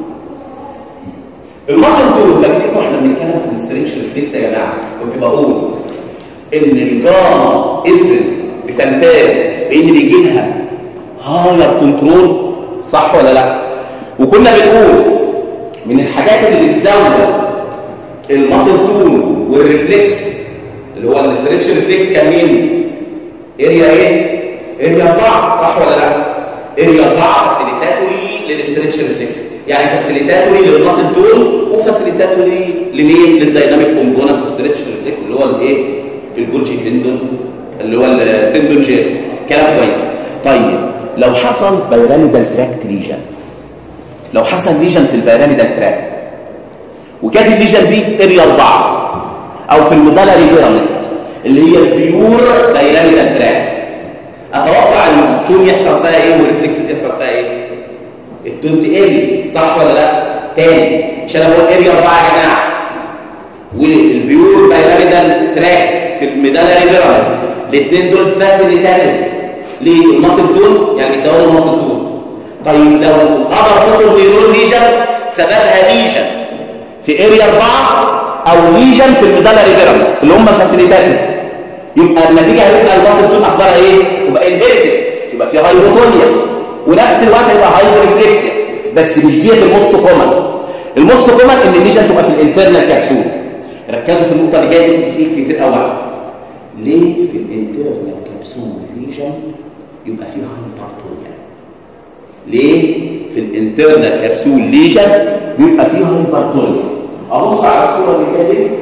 الماسل تول فاكرين واحنا بنتكلم في الاستريتش ريفلكس يا جماعه كنت بقول ان الجاما افرد بتمتاز بان بيجي لها هاير كنترول صح ولا لا وكنا بنقول من الحاجات اللي بتزود الماسل تون والريفلكس اللي هو الاستريتش ريفلكس كان مين اريا ايه اريا 4 صح ولا لا اريا 4 فاسيليتاتوري للاستريتش ريفلكس يعني فاسيليتاتوري للماسل تون وفاسيليتاتوري لمين للدايناميك كومبوننت اوف ستريتش ريفلكس اللي هو الايه الجولجي تندون اللي هو التندون جير كلام كويس طيب لو حصل بيراميدال تراكت ليجن لو حصل ليجن في البيراميدال تراكت وكانت الليجن دي في اريا 4 او في الميدالري بيراميد اللي هي البيور بيراميدال تراكت اتوقع ان التون يحصل فيها ايه والريفلكسز يحصل فيها ايه التون تقل صح ولا لا تاني عشان انا بقول اريا 4 يا جماعه والبيور بيراميدال تراكت في الميدالري بيراميد الاثنين دول فاسيليتاتور ليه المصل تون يعني بيزودوا المصل تون طيب لو اقدر موتور نيرون ليجن سببها ليجن في اريا 4 او ليجن في الميدالري بيراميد اللي هم فاسيليتاتور يبقى النتيجه هتبقى المصل تون اخبارها ايه تبقى انهيرتد يبقى في هايبوتونيا ونفس الوقت يبقى هايبوريفلكسيا بس مش ديت الموست كومن الموست كومن ان الليجن تبقى في الانترنال كبسول ركزوا في النقطه اللي جايه دي كتير كتير قوي ليه في الانترنال كبسول ليجن يبقى فيه هايبرتونيا ليه في الانترنال كبسول ليجن بيبقى فيه هايبرتونيا ابص على الصوره اللي جايه دي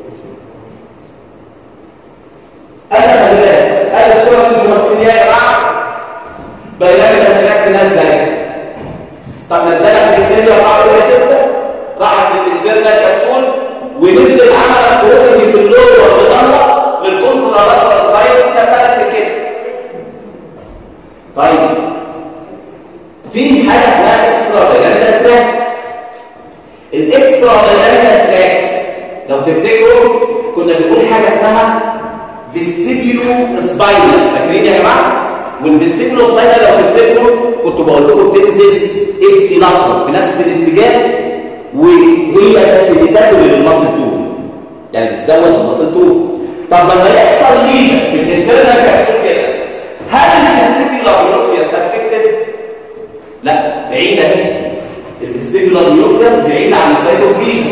انا خلي بالك انا الصوره دي بتمثل يا جماعه بينما التراك نازله طب نزلها في الدنيا وقعدوا يا سته راحت للانترنال كبسول ونزلت عملت كروسنج في اللور والضمه للكونترا سايد كثلاث سكت طيب في حاجه اسمها اكسترا دايناميك تراك الاكسترا دايناميك تراكس لو تفتكروا كنا بنقول حاجه اسمها فيستيبيولو سباينال فاكرين يا جماعه والفيستيبيولو سباينال لو تفتكروا كنت بقول لكم بتنزل اكسي لاترال في نفس الاتجاه وهي فاسيليتاتور للمصل طول يعني بتزود المصل طول طب لما يحصل ليجن في الانترنال كبسول كده هل الفيستيبيولار نيوكليوس افكتد لا بعيده اهي الفيستيبيولار نيوكليوس بعيده عن السايت اوف ليجن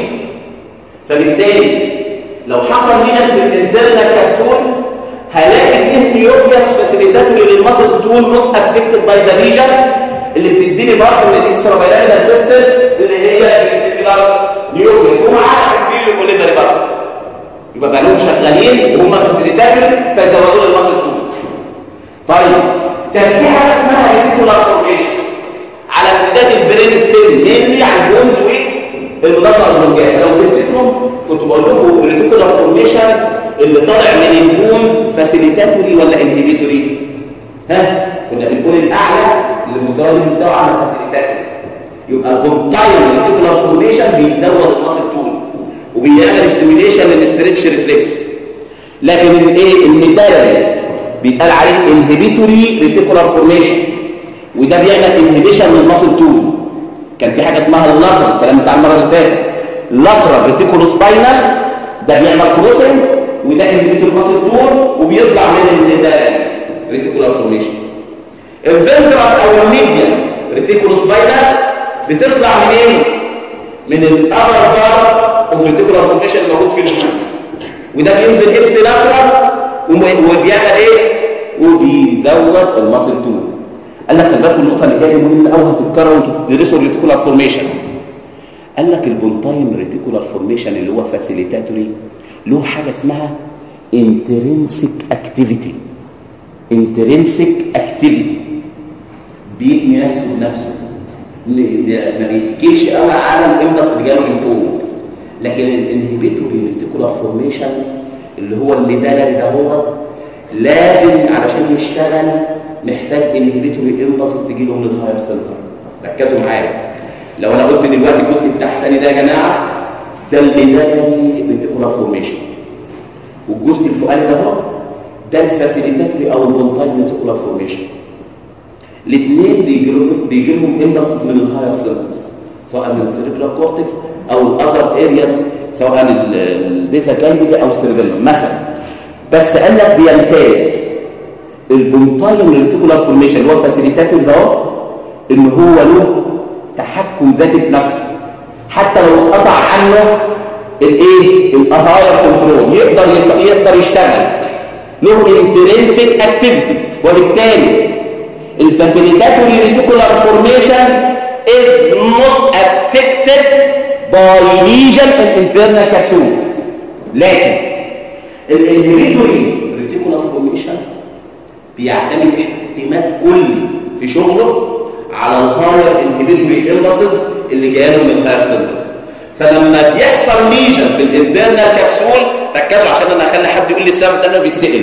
فبالتالي لو حصل ليجن في الانترنال كبسول هلاقي فيه نيوكليوس فاسيليتاتور للمصل طول نوت افكتد باي ذا ليجن اللي بتديني برضه من الاكسترا بايلانال سيستم اللي هي الفيستيبيولار نيوكليوس ومعاها الفيل كوليدري برضه يبقى بقى لهم شغالين وهم فاسيليتاتور فيزودوا المصل طول طيب كان في حاجه اسمها ريتيكولار فورميشن على امتداد البرين ستيم مينلي على البونز والمضادة البلونجات لو تفتكروا كنت بقول لكم الريتيكولار فورميشن اللي طالع من البونز فاسيليتاتوري ولا انهبيتوري ها كنا بنقول الاعلى اللي مستواه بتاعه على فاسيليتاتوري يبقى البونتايل ريتيكولار فورميشن بيزود المصل طول وبيعمل ستيميوليشن للستريتش ريفلكس لكن الايه الميتال بيتقال عليه انهبيتوري ريتيكولار فورميشن وده بيعمل انهبيشن للمصل طول كان في حاجه اسمها اللاترال الكلام بتاع المره اللي فاتت اللاترال ريتيكولو سباينال ده بيعمل كروسنج وده انهبيتور مصل طول وبيطلع من الميتال ريتيكولار فورميشن الفنترال او الميديان ريتيكولو سباينال بتطلع من ايه من الابر بار اوف ريتيكولار فورميشن الموجود في الهيومنز وده بينزل ابس لاترال وبيعمل ايه وبيزود المصل طول قال لك خلي بالكم النقطه اللي جايه مهمه قوي هتتكرر وانتوا بتدرسوا الريتيكولار فورميشن قال لك البونتايم ريتيكولار فورميشن اللي هو فاسيليتاتوري له حاجه اسمها انترنسيك اكتيفيتي انترنسيك اكتيفيتي بيبني نفسه بنفسه ما بيتكلش قوي على الامبلس اللي جاله من فوق لكن الانهبيتوري ريتيكولار فورميشن اللي هو الميدالري ده هو لازم علشان يشتغل محتاج انهبيتوري امبلس تجي له من الهاير سنتر ركزوا معايا لو انا قلت دلوقتي الجزء التحتاني ده يا جماعه ده الميدالري ريتيكولار فورميشن والجزء الفوقاني ده هو ده الفاسيليتاتوري او البونتاين ريتيكولار فورميشن الاثنين بيجي لهم امبلس من الهاير سنتر سواء من السيريبرال كورتكس او الاذر ارياز سواء البيزا جانجلي او السيربيلم مثلا بس قال لك بيمتاز البونتاين ريتيكولار فورميشن اللي هو الفاسيليتاتور ده ان هو له تحكم ذاتي في نفسه حتى لو قطع عنه الايه الهاير كنترول يقدر يقدر يشتغل له انترنسيك اكتيفيتي وبالتالي الفاسيليتاتوري ريتيكولار فورميشن is not affected by lesion in internal capsule لكن الانهبيتوري ريتيكولار فورميشن بيعتمد اعتماد كلي في شغله على الهاير انهبيتوري امبلسز اللي جايه له من الهاير سنتر فلما بيحصل ليجن في الانترنال كبسول ركزوا عشان انا اخلي حد يقول لي السبب ده انا بيتسال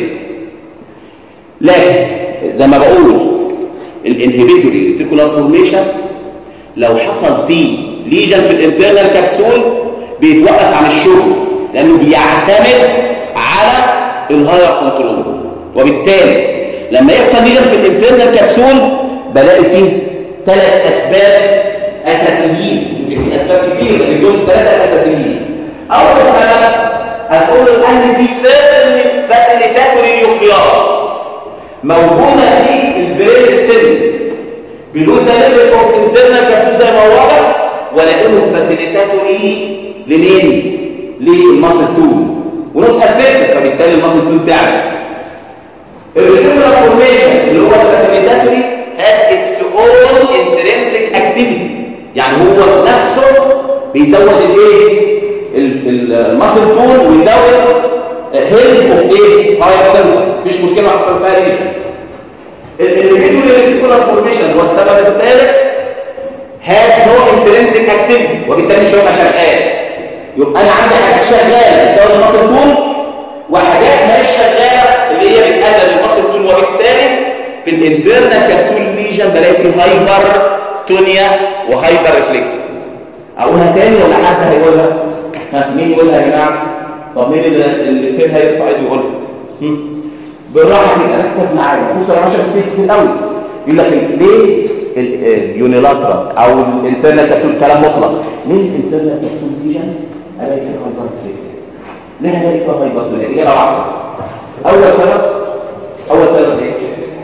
لكن زي ما بقول الانهبيتوري ريتيكولار فورميشن لو حصل فيه ليجن في الانترنال كبسول بيتوقف عن الشغل لانه بيعتمد على الهاير كنترول وبالتالي لما يحصل ليجن في الانترنال كبسول بلاقي فيه ثلاث اسباب اساسيين يمكن في اسباب كتير لكن دول ثلاثه اساسيين اول سبب هتقول ان في سيرن فاسيليتاتوري نيوكليار موجوده في البرين ستيم بلوزا ليفل اوف انترنال كبسول زي ما هو واضح والاقيهم فاسيليتاتوري لمين للمصل تول ونوت افكت فبالتالي المصل تول تعمل الريتيكولار فورميشن اللي هو الفاسيليتاتوري has its own intrinsic activity يعني هو نفسه بيزود الايه المصل تول ويزود هيلب اوف ايه هاير سنتر مفيش مشكله حصل فيها ايه الانdividual reticular formation هو السبب الثالث has no intrinsic activity وبالتالي مش هيبقى شغال يبقى انا عندي حاجات شغاله بتزود المصل تول وحاجات مش شغاله اللي هي بتقلل المصل تول وبالتالي في الانترنال كبسول ليجن بلاقي فيه هايبر تونيا وهايبر ريفلكس اقولها تاني ولا حد هيقولها ها مين يقولها يا جماعه طب مين اللي اللي فين هيرفع ايده يقولها بالراحه كده ركز معايا بص انا ماشي بسيط كتير قوي يقول لك ليه اليونيلاترال او الانترنال كابسول كلام مطلق ليه الانترنال كابسول ليجن الاقي فيها هايبر ريفلكس ليه الاقي فيها هايبر تونيا الاجابه واحده اول سبب اول سبب ايه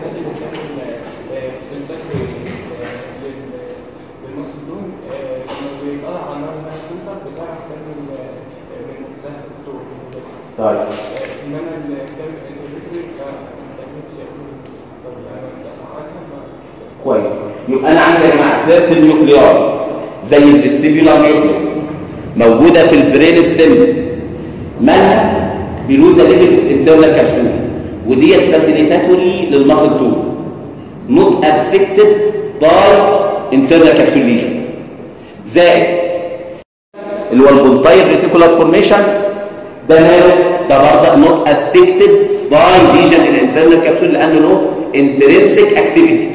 طيب انما كويس يبقى انا عندي يا جماعه سيره النيوكليار زي الفيستيبيولار نيوكليوس موجوده في البرين ستيم مالها بيلوزا ليفل انترنال كابسول وديت فاسيليتاتوري للماسل تول نوت افكتد باي انترنال كابسول ليجن زائد اللي هو البونتاير ريتيكولار فورميشن ده ماله ده برضه نوت افكتد باي ليجن الانترنال كابسول لانه له انترنسيك اكتيفيتي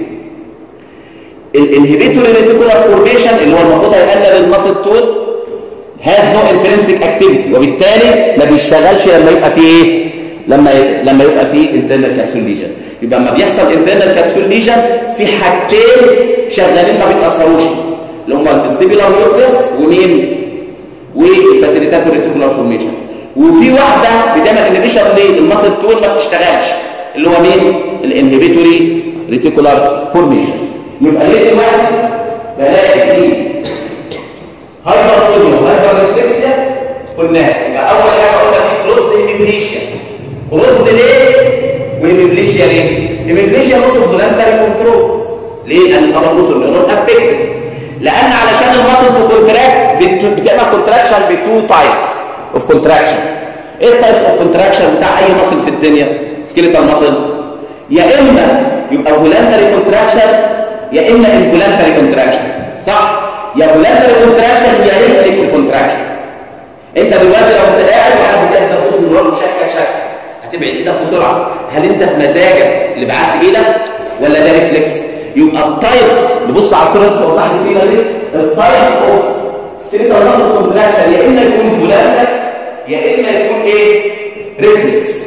الانهبيتوري ريتيكولار فورميشن اللي هو المفروض هيقلل الماسل تول هاز نو انترنسيك اكتيفيتي وبالتالي ما بيشتغلش لما يبقى فيه ايه لما ي... لما يبقى فيه انترنال كابسول ليجن يبقى لما بيحصل انترنال كابسول ليجن في حاجتين شغالين ما بيتاثروش اللي هم الفيستيبولار نيوكليوس ومين والفاسيليتاتور ريتيكولار فورميشن وفي واحده بتعمل انهبيشن للماسل تول ما بتشتغلش اللي هو مين الانهبيتوري ريتيكولار فورميشن يبقى ليه دلوقتي بلاقي فيه هايبرتونيا وهايبر ريفلكسيا قلناها يبقى اول حاجه قلنا في كروست هيميبليشيا كروست ليه وهيميبليشيا ليه هيميبليشيا نص فولنتري كنترول ليه لان الابروتو نيورون افكتد لان علشان الماسل كونتراكت بتعمل كونتراكشن بتو تايبس اوف كونتراكشن ايه التايبس اوف كونتراكشن بتاع اي ماسل في الدنيا سكيليتال ماسل يا اما يبقى فولنتري كونتراكشن يا اما انفولنتري كونتراكشن صح يا فولنتري كونتراكشن يا ريفلكس كونتراكشن انت دلوقتي لو انت قاعد وقاعد بتبدا تبص من ورا شكك شك هتبعد ايدك بسرعه هل انت بمزاجك اللي بعت ايدك ولا ده ريفلكس يبقى التايبس نبص على الصوره اللي وضحت فيها دي التايبس اوف ستريتال ماسل كونتراكشن يا اما يكون فولنتري يا اما يكون ايه ريفلكس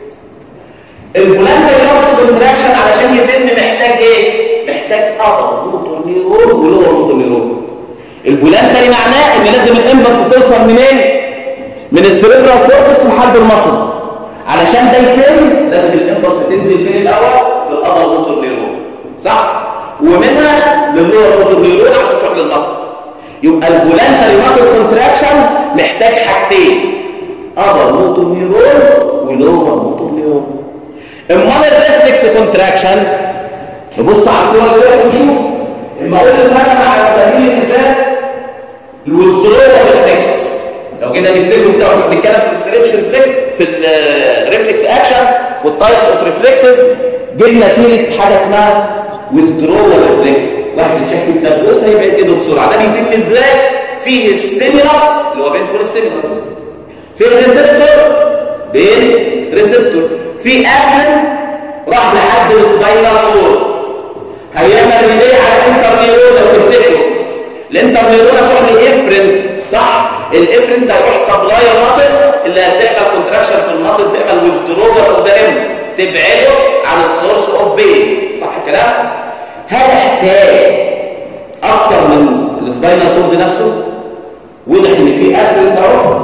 الفولنتري ماسل كونتراكشن علشان يتم محتاج ايه محتاج ابر موتور نيرون ولور موتور نيرون الفولنتري معناه ان لازم الامبلس توصل منين من السيريبرال كورتكس لحد المصل علشان ده يتم لازم الامبلس تنزل فين الاول للابر موتور نيرون صح ومنها للور موتور نيرون عشان تروح للمصل يبقى الفولنتري ماسل كونتراكشن محتاج حاجتين ابر موتور نيرون ولور موتور نيرون امال الريفلكس كونتراكشن نبص على الصوره كده ونشوف اما اقول لك مثلا على سبيل المثال الويزدرول ريفلكس لو جينا نفتكر كده واحنا بنتكلم في الاستريتش ريفلكس في الريفلكس اكشن والتايبس اوف ريفلكسز جبنا سيره حاجه اسمها ويزدرول ريفلكس واحد يشكل الدبوس هيبعد ايده بسرعه ده بيتم ازاي فيه ستيمولس اللي هو بين فور ستيمولس في ريسبتور بين ريسبتور في افرن راح لحد السباينال كورد هيعمل ريلي على الانتر نيرون لو تفتكروا الانتر نيرون هتروح لافرنت صح الافرنت هيروح سبلاي المصل اللي هتعمل كونتراكشن في المصل تعمل ويزدرول اوف ذا ام تبعده عن السورس اوف بين صح الكلام هل احتاج اكتر من السباينال كورد نفسه واضح ان في افرنت اهو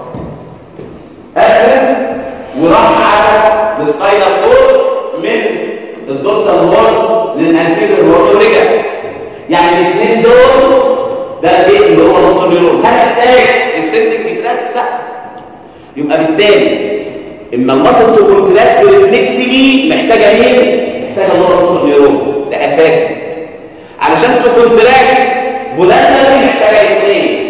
افرنت وراح على السباينال كورد من الدورسال وول للانتيريور وول ورجع يعني الاثنين دول ده اللي هو الموتور نيرون هل احتاج السنتك تراك لا يبقى بالتالي اما المصل تو كونتراكت ريفلكسلي محتاجه مين محتاجه اللي هو الموتور نيرون ده اساسي علشان تو كونتراكت فولانتري محتاجه اثنين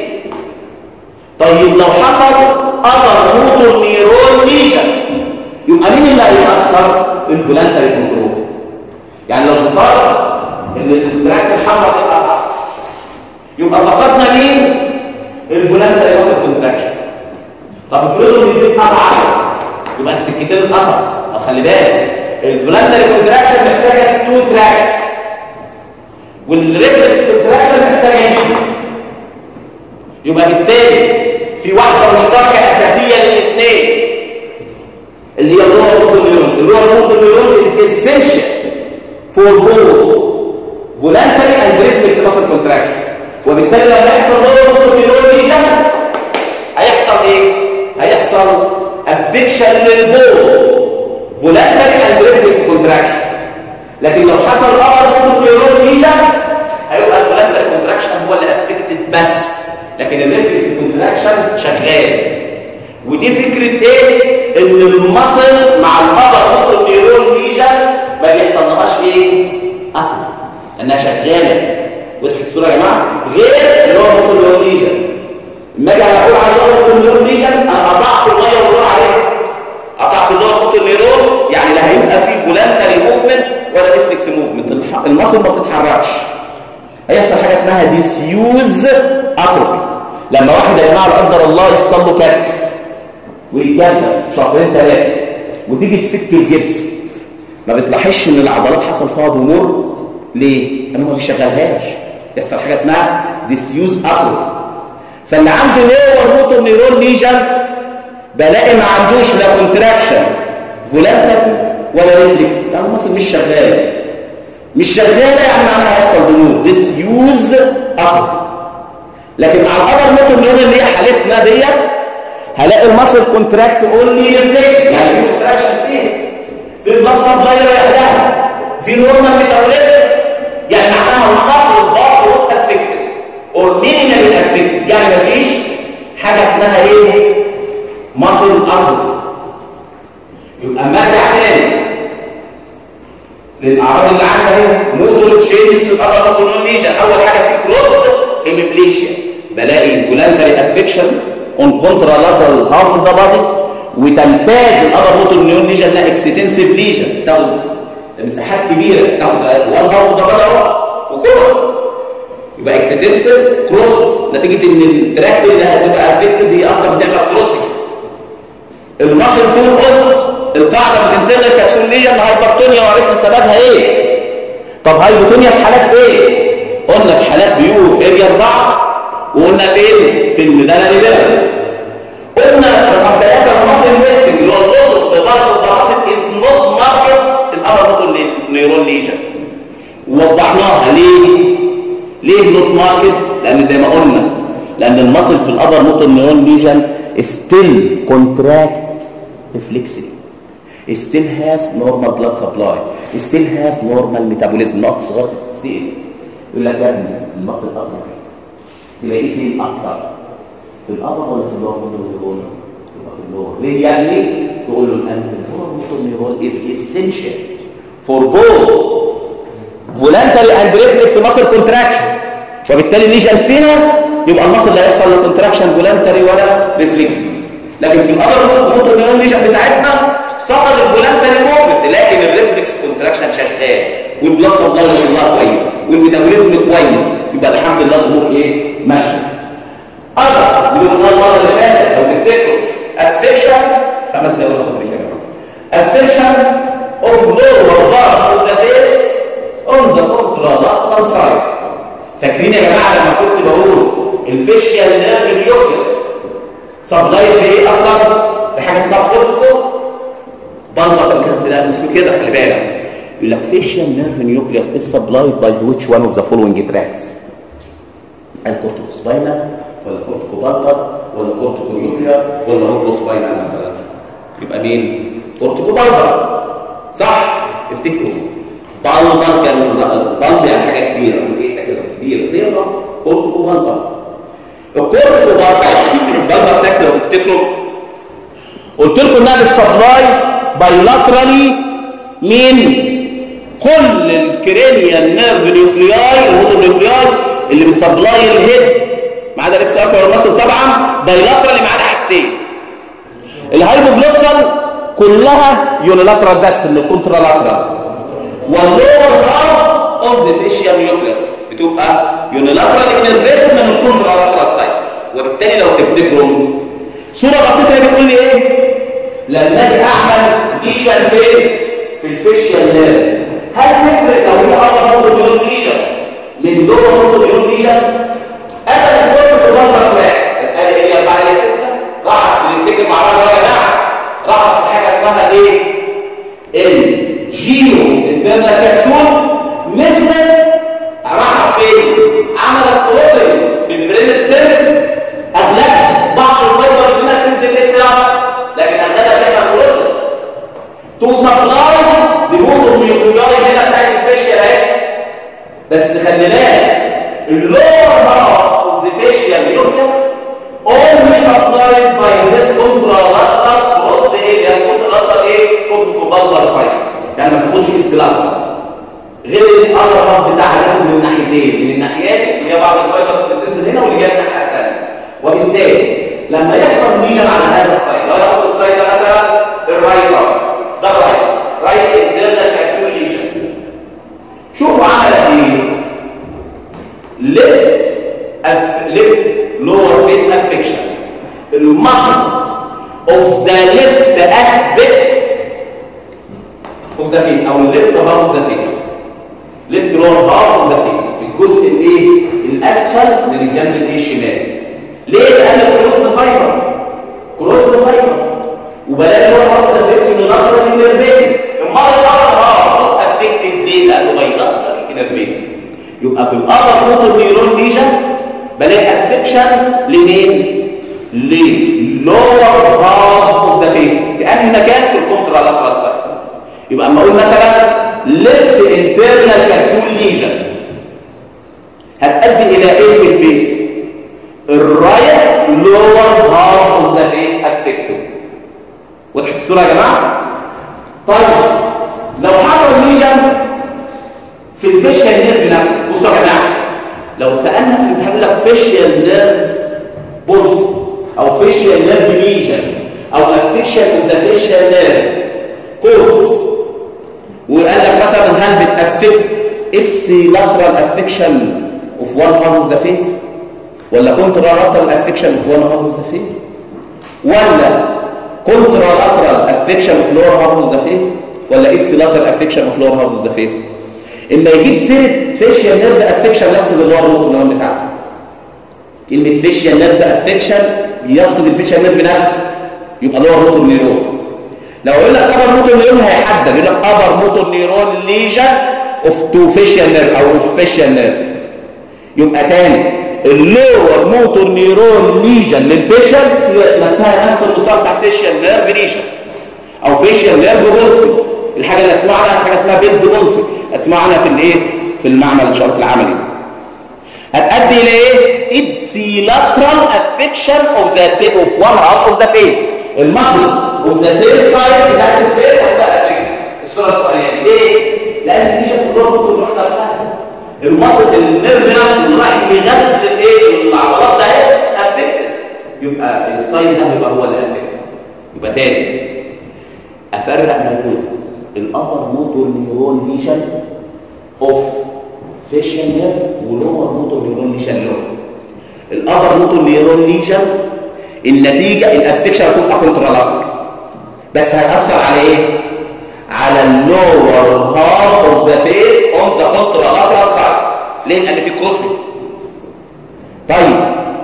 طيب لو حصل اذر موتور نيرون ليجن يبقى مين اللي هيأثر الفولانتري كنترول يعني لو نفترض ان التراك الحمراء تبقى تحت يبقى فقدنا مين الفولانتري وصل كونتراكشن طب افرضوا ان دي اتقطع 10 يبقى السكتين اتقطع طب خلي بالك الفولانتري كونتراكشن محتاجه تو تراكس والريفلكس كونتراكشن محتاجه دي يبقى بالتالي في واحده مشتركه اساسيه للاثنين اللي هي اللور موتور نيورون اللور موتور نيورون is essential for both voluntary and reflex muscle contraction وبالتالي لما يحصل لور موتور نيورون ليجن هيحصل ايه هيحصل افكشن للبول voluntary and reflex contraction لكن لو حصل upper motor neuron lesion هيبقى الvoluntary contraction هو اللي افكتد بس لكن الريفلكس كونتراكشن شغال ودي فكره ايه ان المصل مع الابر موتور نيورون ليجن ما بيحصلهاش ايه قطع لانها شغاله وضحت الصوره يا جماعه غير اللي هو موتور نيورون ليجن لما اجي اقول على اللي هو موتور نيورون ليجن انا قطعت الميه والنور عليها قطعت اللي هو موتور نيورون يعني لا هيبقى فيه فولانتري موفمنت ولا ريفلكس موفمنت المصل ما بتتحركش هيحصل حاجه اسمها ديسيوز اتروفي لما واحد يا جماعه لا قدر الله يحصل له كسر ويتجبس شهرين ثلاثه وتيجي تفك الجبس ما بتلاحظش ان العضلات حصل فيها ضمور ليه؟ لانه ما بيشغلهاش يحصل حاجه اسمها ديسيوز اتروفي فاللي عنده لور موتور نيرون ليجن بلاقي ما عندوش لا كونتراكشن فولانتري ولا ريفلكس لانه المصل مش شغاله مش شغاله يعني معناها هيحصل ضمور ديسيوز اتروفي لكن مع الابر موتور نيورون اللي هي حالتنا ديت هلاقي المصل كونتراكت اونلي ريفلكس يعني في كونتراكشن فيه في بلاد سبلاي لوحدها في نورمال ميتابوليزم يعني معناها المصل الضغط نوت افكتد اور مينيمال افكتد يعني مفيش حاجه اسمها ايه مصل ارض يبقى ما تاني للاعراض اللي عندها اهي موتور تشينجز في الابر موتور نيورون ليجن اول حاجه في كروست هيميبليشيا بلاقي فولانتري افكشن اون كونترالاترال هاف اوف ذا بادي وتمتاز الابر موتور نيورون ليجن انها اكستنسيف ليجن تاخد مساحات كبيره تاخد وان هاف اوف ذا بادي وكله يبقى اكستنسيف كروس نتيجه ان التراك اللي هتبقى افكتد هي اصلا بتعمل كروسنج المصل طول قلت القاعده في الانترنال كابسوليه الهايبرتونيا وعرفنا سببها ايه طب هايبرتونيا في حالات ايه قلنا في حالات بيور اريا 4 وقلنا فين في الميدانا ليبرا قلنا رقم 3 المصل انفستنج اللي هو القصد في بعض الدراسات از نوت ماركت الابر موتور نيرون ليجن ووضحناها ليه ليه نوت ماركت لان زي ما قلنا لان المصل في الابر موتور نيرون ليجن ستيل كونتراكت ريفلكسلي still have normal blood supply still have normal metabolism not صغار السيل يقول لك ده المصل الاطرف تلاقيه فين اكتر في الابر ولا في اللور موتور نيرون يبقى في اللور ليه يعني تقول له الان اللور موتور نيرون is essential for both voluntary and reflex muscle contraction وبالتالي ليجن فيها يبقى المصل لا يحصل له كونتراكشن فولنتري ولا ريفلكس لكن في الابر موتور نيرون ليجن بتاعتنا فقد الفولنتري موفمنت لكن الريفلكس كونتراكشن شغال والبلاد سبلاي والله كويس والميتابوليزم كويس يبقى الحمد لله الامور ايه ماشيه اذر اللي قلنا المره اللي فاتت لو تفتكروا افكشن خمس دقايق ولا يا جماعه افكشن اوف لور بارت اوف ذا فيس اون ذا كونترالاترال سايد فاكرين يا جماعه لما كنت بقول الفيشيال نيرف نيوكليس سبلاي بايه اصلا بحاجه اسمها كورتيكو بلبط الكرسي ده امسكه كده خلي بالك يقول لك facial nerve nucleus is supplied by which one of the following tracts الكورتيكوسباينال ولا كورتيكوبالبر ولا كورتيكونيوكليا ولا روبوسباينال مثلا يبقى مين كورتيكوبالبر صح افتكروا بالبر كان بالب يعني حاجه كبيره كويسه كده كبيره زي الراس كورتيكوبالبر الكورت وبرضه البلبر تاك لو تفتكروا قلت لكم انها بتسبلاي بايلاترالي من كل الكرينيال نيرف نيوكلياي الموتور نيوكلياي اللي بتسبلاي الهيد ما عدا الاكس اكبر المصل طبعا بايلاترالي ما عدا حاجتين الهايبوجلوسال كلها يونيلاترال بس من الكونترالاترال واللور هاف اوف ذا فيشيال نيوكليس بتبقى يونيلاترال انرفيتد من الكونترالاترال سايد وبالتالي لو تفتكروا صوره بسيطه هي بتقول لي ايه لما اجي اعمل ليشن فين في الفيشيال نيرف هل تفرق لو هي ابر موتور ليشن من لور موتور ليشن ابدا الكورت بتبقى واحد الآلة هي 4 هي 6 راحت بنفتكر مع بعض يا جماعه راحت في حاجه اسمها ايه الجينو انترنال كبسول مثل راحت فين عملت كروسنج في البرين ستيم اغلبها بعض الفايبرز هنا تنزل اسرع لكن اغلبها بتعمل كروسنج تو سبلاي دي موتور نيوكلياي هنا بتاعت الفيشيال اهي بس خلي بالك اللور هاف اوف ذا فيشيال نيوكليس only supplied by this contralateral cross the area contralateral ايه corticobalbar fiber يعني ما بتاخدش الاستلام غير الأرض هاف بتاعها بياخد من الناحيتين من الناحيات اللي هي بعض الفايبرز اللي بتنزل هنا واللي جايه من الناحيه الثانيه وبالتالي لما يحصل ليجن على هذا السايد لو ياخد السايد ده مثلا الرايت ده الرايت رايت انترنال كاكسول ليجن شوفوا عمل ايه ليفت ليفت lower face affection the muscles of the left aspect of the face او left half of the face left lower half of the face الجزء الايه الاسفل من الجنب الايه الشمال ليه لان كروس فايبرز كروس فايبرز وبلاقي lower half of the face من الاخر انرفيتد المره الاخر اه افكتد ليه لانه بايلاترال انرفيتد يبقى في الابر موتور نيورون ليجن بلاقي افكشن لمين للور هاف اوف ذا فيس في انهي مكان في الكونترالاترال سايد يبقى اما اقول مثلا ليفت انترنال كابسول ليجن هتؤدي الى ايه في الفيس الرايت لور هاف اوف ذا فيس افكتد وضحت الصوره يا جماعه طيب لو حصل ليجن في الفيشن نيرف نفسه بصوا يا جماعه لو سألنا في الامتحان لك فيشيال نيرف بولس او فيشيال نيرف ليجن او افكشن اوف ذا فيشيال نيرف كورس وقال لك مثلا هل بتافكت اتس لاترال افكشن اوف وان هاف اوف ذا فيس ولا كونترا لاترال افكشن اوف وان هاف اوف ذا فيس ولا كونترا لاترال افكشن اوف لور هاف اوف ذا فيس ولا اتس لاترال افكشن اوف لور هاف اوف ذا فيس اما يجيب سيره فيشيال نيرف افكشن يقصد اللور نيرون بتاعه كلمه فيشيال نيرف افكشن يقصد الفيشيال نيرف نفسه يبقى لور موتور نيرون لو يقول لك ابر موتور نيرون هيحدد يقول لك ابر موتور نيرون ليجن اوف تو فيشيال نيرف او اوف فيشيال نيرف يبقى تاني اللور موتور نيرون ليجن للفيشل نفسها نفس المستوى بتاع فيشيال نيرف ليجن او فيشيال نيرف بولسي الحاجه اللي هتسمعها عنها حاجه اسمها بيلز بولسي هتسمعها عنها في الايه في المعمل ان شاء الله في العملي هتؤدي الى ايه ابسيلاترال افكشن اوف ذا سي اوف وان هاف اوف ذا فيس المصل اوف ذا سيل سايد بتاعت الفيس هتبقى افكت الصوره الفوقانيه ليه لان دي شكل اللور ممكن تروح نفسها المصل النيرف نفسه اللي رايح يغذي الايه العضلات ده افكت يبقى السايد ده يبقى هو اللي افكت يبقى تاني افرق ما بين الابر موتور نيورون ليشن اوف فيشن نيرف ولور موتور نيورون ليشن لور الابر موتور نيورون ليشن النتيجه الافكشن هتبقى كونترالاتيك بس هيأثر على ايه على اللور هاف اوف ذا فيس اون ذا كونترالاترال سايد ليه لان في كروسنج طيب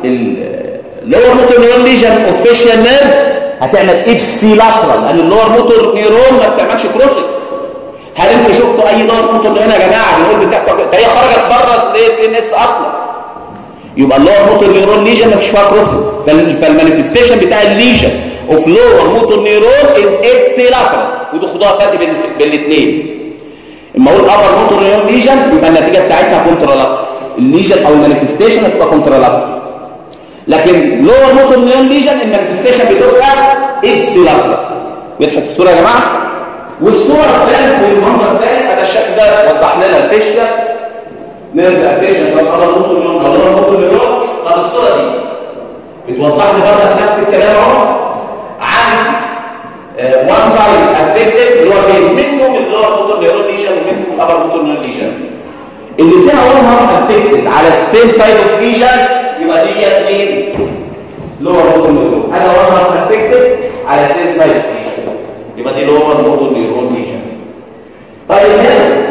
اللور موتور نيورون ليشن اوف فيشن نيرف هتعمل ابسيلاترال لان اللور موتور نيرون ما بتعملش كروسنج هل انتوا شفتوا اي لور موتور هنا يا جماعه بنقول بتحصل ده هي خرجت بره الاي سي ان اس اصلا يبقى اللور موتور نيرون ليجن ما فيش فيها كروسنج فالمانيفستيشن بتاع الليجن اوف لور موتور نيرون از ابسيلاترال ودي خدوها فرق بين بين الاثنين اما اقول ابر موتور نيرون ليجن يبقى النتيجه بتاعتها كونترالاترال الليجن او المانيفستيشن هتبقى كونترالاترال لكن لور موتور نيون ليجن المانيفستيشن بتبقى اكس لاترال وضحت الصوره يا جماعه والصوره الثانيه في المنظر الثاني هذا الشكل ده وضح لنا الفيشيا نرجع الفيشيا طب هذا موتور نيون هذا موتور نيون طب الصوره دي بتوضح لي برضه نفس الكلام اهو عن وان سايد افكتد اللي هو فين منهم اللي هو موتور نيرون ليجن ومنهم الابر موتور نيرون ليجن اللي فيها وان هارت افكتد على السيم سايد اوف ليجن يبقى دي اثنين لور موتور نيرون انا وان هارت افكتد على السيم سايد اوف ليجن يبقى دي لور موتور نيرون ليجن طيب هنا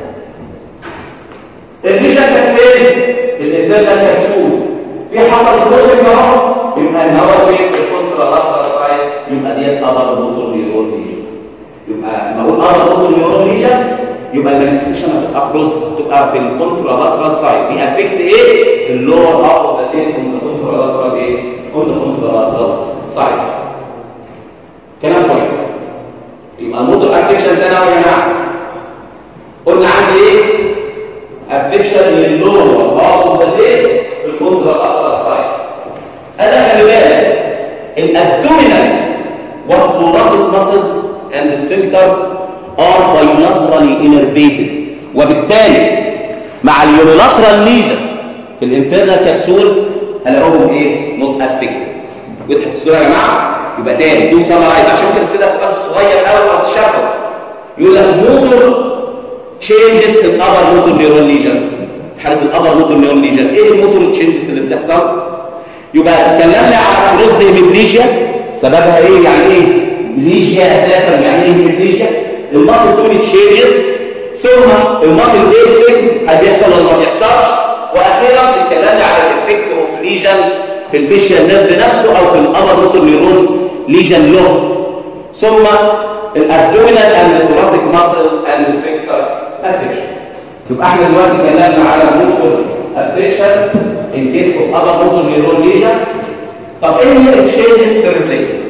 الليجن كانت فين؟ الانترنال كبسول في حصل كروسنج اهو يبقى ان هو فين في الكونترا لاترال سايد يبقى ديت ابر موتور نيرون ليجن يبقى لما اقول ابر موتور نيرون ليجن يبقى المانيفستيشن هتبقى كلوز تبقى في الكونترا لاترال سايد دي افكت ايه اللور اب ذا تيست من الكونترا لاترال ايه كونترا لاترال سايد كلام كويس يبقى الموتور افكشن ده نوع يا جماعه قلنا عندي ايه افكشن للور اب ذا تيست في الكونترا لاترال سايد انا خلي بالك الابدومينال والثوراتيك muscles and the sphincters are bilaterally innervated وبالتالي مع اليونيلاترال ليجن في الانترنال كبسول هلاقوهم ايه نوت افكتد وضحت الصوره يا جماعه يبقى تاني دو سمرايز عشان كده السيده سؤال صغير قوي على الشفه يقول لك موتور تشينجز في الابر موتور نيورون ليجن حاله الابر موتور نيورون ليجن ايه الموتور تشينجز اللي بتحصل يبقى اتكلمنا على كروس هيميبليجيا سببها ايه يعني ايه بليجيا اساسا يعني ايه هيميبليجيا الماسل توني تشينجز ثم الماسل ويستنج هل بيحصل ولا ما بيحصلش واخيرا اتكلمنا على الافكت اوف ليجن في الفيشيال نيرف نفسه او في الابر موتور نيرون ليجن له ثم الابدومينال اند ثوراسيك ماسل اند سفنكتر افكشن يبقى احنا دلوقتي اتكلمنا على موتور افكشن in case of other motor neuron lesion طب ايه هي التشينجز في الريفلكسز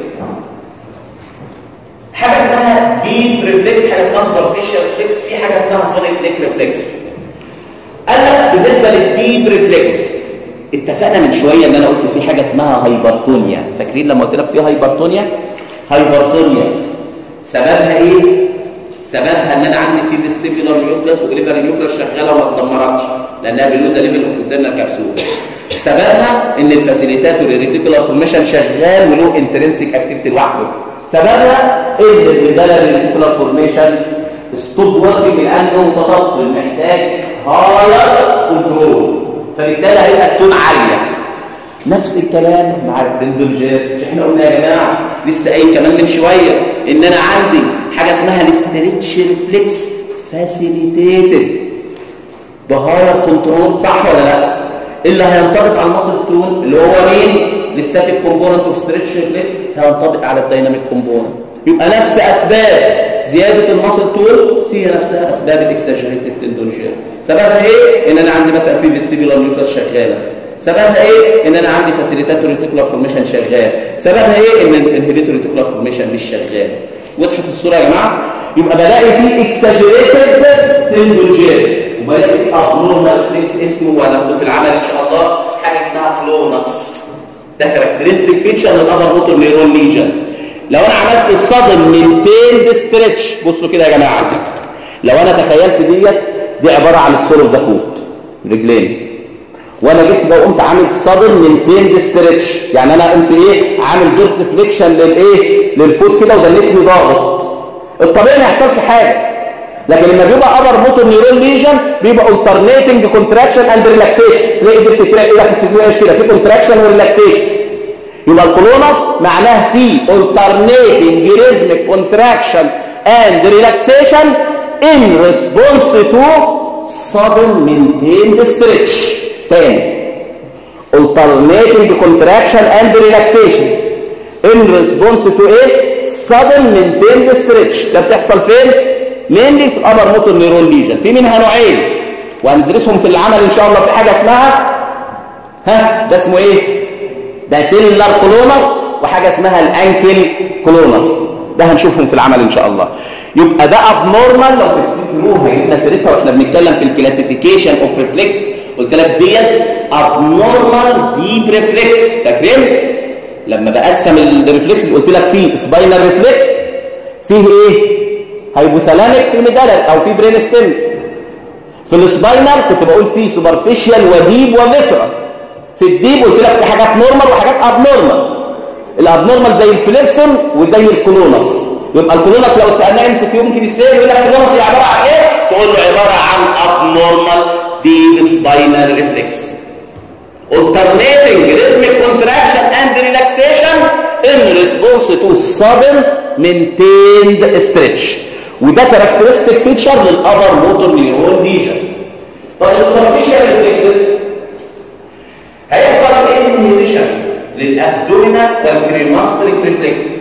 حاجه اسمها ديب ريفلكس حاجه اسمها سوبرفيشال ريفلكس في حاجه اسمها تونيك نيك ريفلكس قال لك بالنسبه للديب ريفلكس اتفقنا من شويه ان انا قلت في حاجه اسمها هايبرتونيا فاكرين لما قلت لك في هايبرتونيا هايبرتونيا سببها ايه سببها ان انا عندي في فيستيبولار نيوكلاس وليفر نيوكلاس شغاله وما اتدمرتش لانها بلوزه ليفل اوف انترنال كبسول سببها ان الفاسيليتاتور ريتيكولار فورميشن شغال وله انترنسيك اكتيفيتي لوحده سببها ان الريدالر ريتيكولار فورميشن ستوب وركينج لانه متطفل محتاج هاير كنترول فبالتالي هيبقى التون عاليه نفس الكلام مع البندولجير احنا قلنا يا جماعه لسه قايل كمان من شويه ان انا عندي حاجه اسمها الاستريتش ريفلكس فاسيليتيتد بهاير كنترول صح ولا لا اللي هينطبق على المصل تون اللي هو مين الستاتيك كومبوننت اوف ستريتش ريفلكس هينطبق على الدايناميك كومبوننت يبقى نفس اسباب زياده المصل تول هي نفسها اسباب الاكسجريتد تندونجير سببها ايه ان انا عندي مثلا في فيستيبولار نيوكلاس شغاله سببها ايه ان انا عندي فاسيليتاتور ريتيكولار فورميشن شغال سببها ايه ان الانهبيتور ريتيكولار فورميشن مش شغال وضحت الصوره يا جماعه يبقى بلاقي في اكسجريتد تندونجير وبلاقي في ابنورمال فليكس اسمه وهناخده في العمل ان شاء الله حاجه اسمها كلونس ده كاركترستيك فيتشر للابر موتور نيرون ليجن لو انا عملت الصدم من تيل ستريتش بصوا كده يا جماعه لو انا تخيلت ديت دي عباره عن السول اوف ذا فوت رجلين وانا جيت لو قمت عامل صدم من تيل ستريتش يعني انا قمت ايه عامل دورس فليكشن للايه للفوت كده ودنيتني ضاغط الطبيعي ما يحصلش حاجه لكن لما بيبقى ابر موتور نيورون ليجن بيبقى alternating كونتراكشن اند ريلاكسيشن تلاقي قدرت تلاقي ايدك كده في كونتراكشن وريلاكسيشن يبقى الكلونس معناه في alternating rhythmic contraction and relaxation in response to sudden maintained stretch تاني alternating contraction and relaxation in response to ايه sudden maintained stretch ده بتحصل فين mainly في الابر موتور نيرون ليجن في منها نوعين وهندرسهم في العمل ان شاء الله في حاجه اسمها ها ده اسمه ايه ده تيلر كولونس وحاجه اسمها الانكل كولونس ده هنشوفهم في العمل ان شاء الله يبقى ده ابنورمال لو تفتكروها جبنا سيرتها واحنا بنتكلم في الكلاسيفيكيشن اوف ريفلكس قلت لك ديت abnormal deep reflex فاكرين لما بقسم الريفلكس اللي قلت لك فيه سباينال ريفلكس فيه ايه هايبوثالاميك في ميدالر او في برين ستيم في السباينال كنت بقول فيه سوبرفيشال وديب وفيسرا في الديب قلت لك في حاجات نورمال وحاجات ابنورمال الابنورمال زي الفليبسون وزي الكولونس يبقى الكولونس لو سالناه ام سي كيو ممكن يتسال يقول لك الكولونس هي عباره عن ايه تقول له عباره عن abnormal deep spinal reflex alternating rhythmic contraction and relaxation in response to sudden maintained stretch وده كاركترستيك فيتشر للابر موتور نيرون ليجن طب السوبرفيشال ريفلكسز هيحصل ايه انهيبيشن للابدومينال والكريماستريك ريفلكسز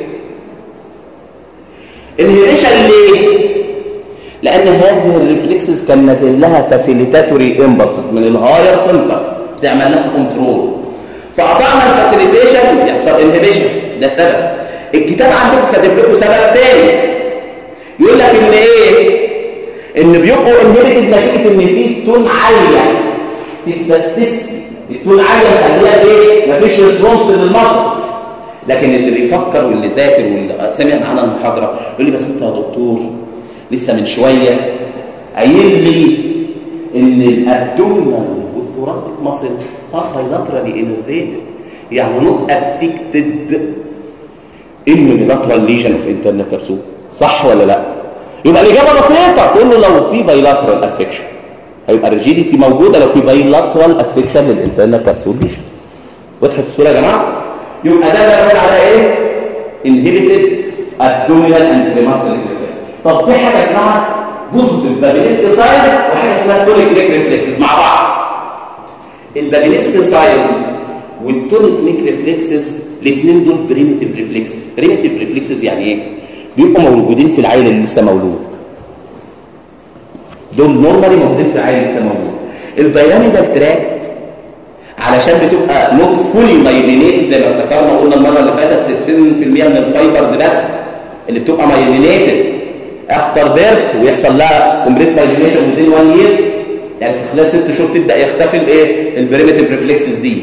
انهيبيشن ليه لان هذه الريفلكسز كان نازل لها فاسيليتاتوري امبلسز من الهاير سنتر تعمل لها كنترول فقطعنا الفاسيليتيشن يحصل انهيبيشن ده سبب الكتاب عندكم كاتب لكم سبب تاني يقول لك ان ايه ان بيبقوا انهيبيتد نتيجه ان في تون عاليه تسبستستي التون عاليه مخليها ايه مفيش ريسبونس للمصل لكن اللي بيفكر واللي ذاكر واللي سمع معانا المحاضره يقول لي بس انت يا دكتور لسه من شويه قايل لي ان الابدومينال والثوراتيك ماسلز ار بايلاترالي انرفيتد يعني نوت افكتد ان لاترال ليجن في انترنال كبسول صح ولا لا يبقى الاجابه بسيطه تقول له لو في بايلاترال افكشن هيبقى الريجيديتي موجوده لو في بايلاترال افكشن للانترنال كبسول ليجن وضحت الصوره يا جماعه يبقى ده بيقول على ايه انهبيتد ابدومينال اند كريماسل ريفلكس طب في حاجه اسمها بوزيتيف بابينسك ساين وحاجه اسمها تونيك نيك ريفلكسز مع بعض البابينسك ساين والتونيك نيك ريفلكسز الاثنين دول بريميتيف ريفلكسز بريميتيف ريفلكسز يعني ايه بيبقوا موجودين في العيل اللي لسه مولود دول نورمالي موجودين في العيل اللي لسه مولود البيراميدال تراكت علشان بتبقى نوت فولي مايلينيتد زي ما افتكرنا وقلنا المره اللي فاتت 60% من الفايبرز بس اللي بتبقى مايلينيتد افتر بيرث ويحصل لها كومبليت مايلينيشن within 1 يير يعني في خلال ست شهور تبدا يختفي الايه البريميتيف ريفلكسز دي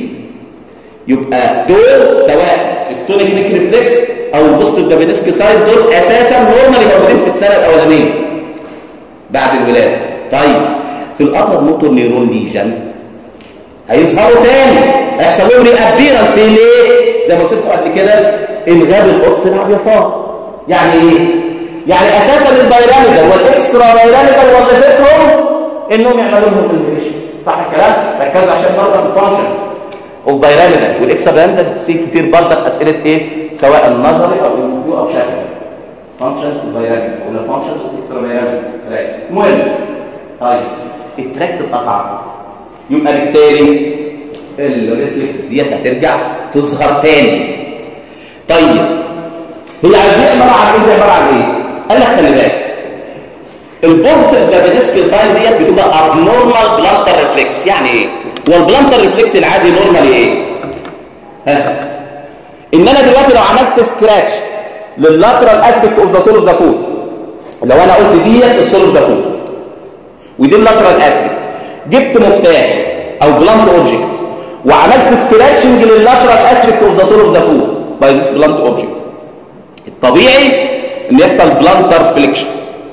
يبقى دول سواء التونيك نيك ريفلكس او البوست بابينسكي سايد دول اساسا نورمالي موجودين في السنه الاولانيه بعد الولاده طيب في الابر موتور نيرون ليجن هيظهروا تاني هيحصل لهم ري ابيرنس ليه زي ما قلت لكم قبل كده الغاب القط العبيطان يعني ايه يعني اساسا البيراميدال والاكسترا بيراميدال وظيفتهم انهم يعملوا لهم انفيشن صح الكلام ركزوا عشان برضه الفانكشن اوف بيراميدال والاكسترا بيراميدال بتصير كتير برضه اسئله ايه سواء نظري او ام او شكلي فانكشنز البيراميدال ولا فانكشنز الاكسترا بيراميدال المهم طيب التراك اتقطع يبقى بالتالي الريفلكس ديت هترجع تظهر تاني طيب هي عايزين عباره عن ايه عباره عن ايه قال لك خلي بالك البوزيتيف بابينسكي ساين ديت بتبقى ابنورمال بلانتر ريفلكس يعني ايه هو البلانتر ريفلكس العادي نورمالي ايه ها ان انا دلوقتي لو عملت سكراتش لللاترال اسبكت اوف ذا سول اوف ذا فود لو انا قلت ديت السول اوف ذا فود ودي اللاترال اسبكت جبت مفتاح او بلانت اوبجكت وعملت سكراتشنج لللاترال اسبكت اوف ذا سول اوف ذا فود باي ذيس بلانت اوبجكت الطبيعي ان يحصل بلانتر فليكشن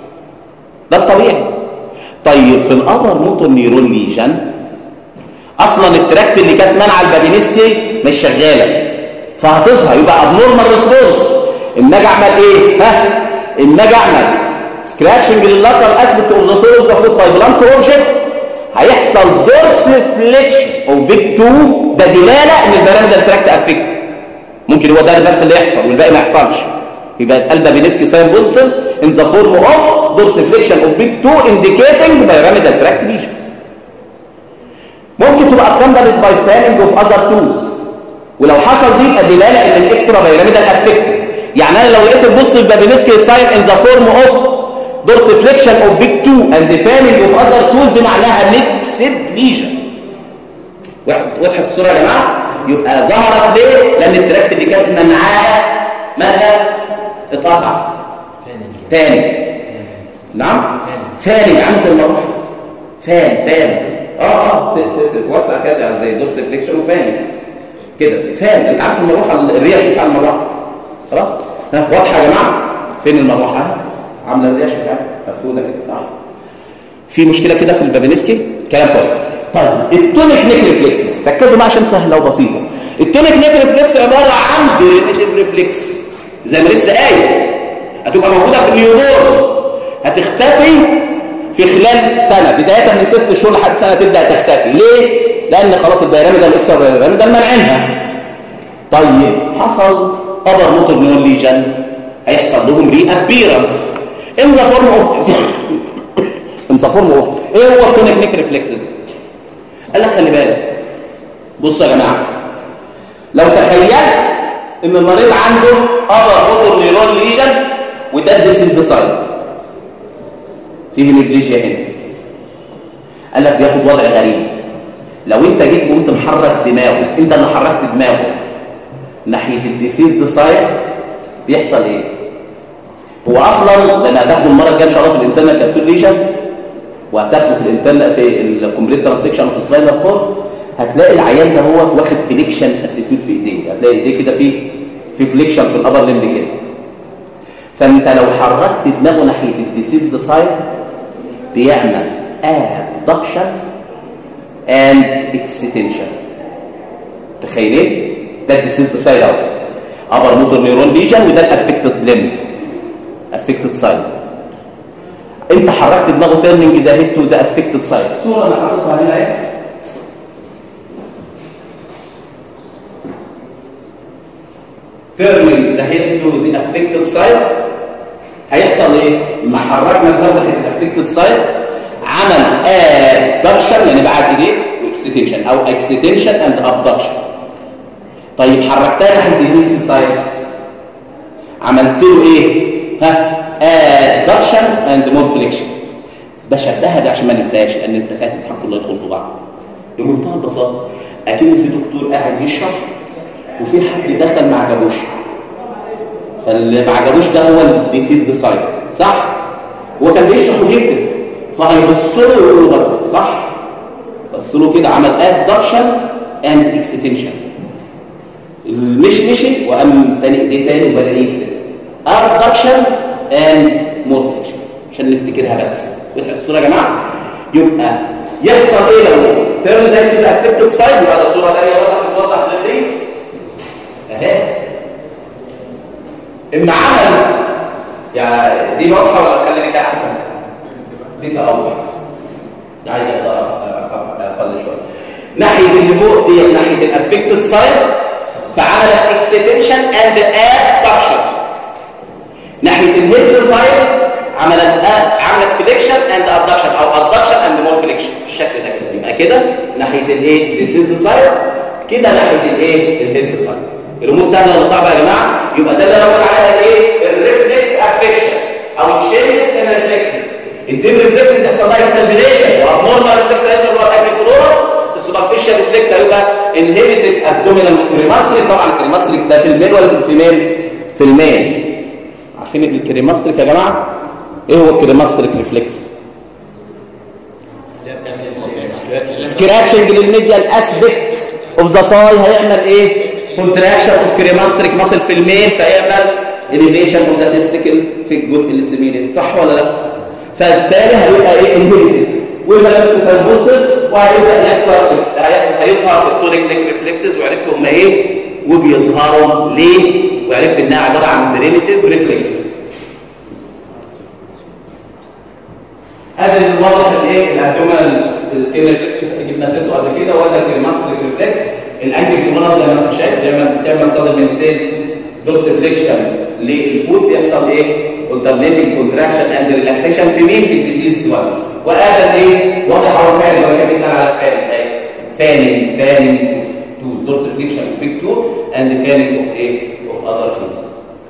ده الطبيعي طيب في الابر موتور نيرون ليجن اصلا التراكت اللي كانت منع البابينسكي مش شغاله فهتظهر يبقى ابنورمال ريسبونس اما اجي اعمل ايه ها اما اجي اعمل سكراتشنج لللاترال اسبكت اوف ذا سول اوف ذا فود باي بلانت اوبجكت هيحصل دورس فليكشن اوف بيج 2 ده دلاله ان البيراميدال تراكت افكت ممكن هو ده بس اللي يحصل والباقي ما يحصلش يبقى القلب بينسكي ساين بوزيتيف ان ذا فورم اوف دورس فليكشن اوف بيج 2 انديكيتنج بيراميدال تراكت ليجن ممكن تبقى اكمبلت باي فاننج اوف اذر توز ولو حصل دي يبقى دلاله ان الاكسترا بيراميدال افكت يعني انا لو لقيت البوزيتيف بابينسكي ساين ان ذا فورم اوف دورس فليكشن اوف بيج 2 اند فاننج اوف اذر توز دي معناها ميكسد ليجن وضحت الصوره يا جماعه يبقى ظهرت ليه لان التراكت اللي كانت منعاها مالها اتقطع تاني نعم فاني عامل زي المروحه فان فان اه اه ت- ت- تتوسع كده يعني زي دورس فليكشن وفاني كده فاهم انت عارف المروحه الريش بتاع المروحه خلاص ها واضحه يا جماعه فين المروحه عامله الريش بتاعها مفروده كده صح في مشكله كده في البابينسكي كلام كويس طيب التونيك نيك ريفلكسز ركزوا معايا عشان سهله وبسيطه التونيك نيك ريفلكس عباره عن ديريفيتيف ريفلكس زي ما لسه قايل هتبقى موجوده في النيوبورن هتختفي في خلال سنه بدايه من ست شهور لحد سنه تبدا تختفي ليه لان خلاص البيراميد الاكسر ده منعينها طيب حصل ابر موتور نيون ليجن هيحصل لهم ري ابيرنس ان ذا فورم اوف ان ذا فورم اوف ايه هو التونيك نيك ريفلكسز قال لك خلي بالك بصوا يا جماعه لو تخيلت ان المريض عنده ابر موتور نيرون ليجن وده ديسيز ديسايد فيه نيجليجيا هنا قال لك بياخد وضع غريب لو انت جيت وانت محرك دماغه انت اللي حركت دماغه ناحيه الديسيز ديسايد بيحصل ايه هو اصلا لما هتاخده المره الجايه ان شاء الله في الانترنال كابسول ليجن وهتاخده في الانترنال في الكومبليت ترانسكشن اوف سباينال كورد هتلاقي العيان ده هو واخد فليكشن اتيتيود في ايديه هتلاقي ايديه كده في في فليكشن في الابر ليمب كده فانت لو حركت دماغه ناحيه الديسيز ديسايد بيعمل ابدكشن اند اكستنشن تخيلين ده الديسيز ديسايد اهو ابر موتور نيرون ليجن وده الافكتد ليمب افكتد سايد انت حركت دماغه تيرنينج ده هيت وده افكتد سايد صوره انا حاططها هنا اهي turning the head to the affected side هيحصل ايه؟ لما حركنا الدم ناحيه الافكتد سايد عمل ادكشن يعني بعد ايديه واكستنشن او اكستنشن اند ابدكشن طيب حركتها ناحيه الهيس سايد عملت له ايه؟ ها ادكشن اند مور فليكشن بشبهها ده عشان ما ننساش لان انت ساعه الامتحان كله يدخل في بعض بمنتهى البساطه اكيد في دكتور قاعد يشرح وفي حد دخل ما عجبوش فاللي ما عجبوش ده هو الديسيز ديسايد صح هو كان بيشرح ويكتب فهيبص له ويقول له برضه صح بص له كده عمل ادكشن اند اكستنشن مش مشي وقام تاني ايديه تاني وبدا يكتب ادكشن اند مور فليكشن عشان نفتكرها بس وضحت الصوره يا جماعه يبقى يحصل ايه لو تيرن زي كده افكتد سايد وهذا صوره ثانيه واضحه توضح للدين اهي اما عمل يعني دي واضحه ولا تخلي دي كده احسن دي كده اوضح عايز اقل شويه ناحيه اللي فوق دي ناحيه الافكتد سايد فعملت اكستنشن اند ادكشن ناحيه الهيلث سايد عملت عملت فليكشن اند ادكشن او ادكشن اند مور فليكشن بالشكل ده كده يبقى كده ناحيه الايه ديزيز سايد كده ناحيه الايه الهيلث سايد الامور سهله ولا صعبه يا جماعه يبقى ده اللي انا بقول عليها ايه الريفلكس افكشن او تشينجز ان الريفلكسز الديم ريفلكسز يحصل لها اكسجريشن وابنورمال ريفلكس هيحصل اللي هو الاكيكولوس السوبرفيشال ريفلكس هيبقى انهبيتد ابدومينال كريماستريك طبعا الكريماستريك ده في الميل ولا في الفيميل في الميل عارفين الكريماستريك يا جماعه ايه هو الكريماستريك ريفلكس سكراتشنج للميديال اسبكت اوف ذا ساي هيعمل ايه كونتراكشن اوف كريماستريك ماسل في الميل فيعمل اليفيشن اوف ذا تستيكل في الجزء الاستميليت صح ولا لا فبالتالي هيبقى ايه انهبيتد ويبقى لسه سمبوستد وهيبدا يحصل هيظهر التونيك نيك ريفلكسز وعرفت هم ايه وبيظهروا ليه وعرفت انها عباره عن بريميتيف ريفلكس هذا الواضح الايه الابدومينال سكين ريفلكس جبنا سيرته قبل كده وده الكريماستريك ريفلكس الانكل كيمونال زي ما انت شايف بيعمل بتعمل صدمتين دوس فليكشن للفوت بيحصل ايه alternating contraction and relaxation في مين في الديسيز دول وهذا ايه واضح هو فعلا لو كان بيسال على فعلا ايه فاني فاني تو دوس فليكشن اوف بيج تو اند فاني اوف ايه اوف اذر تيوز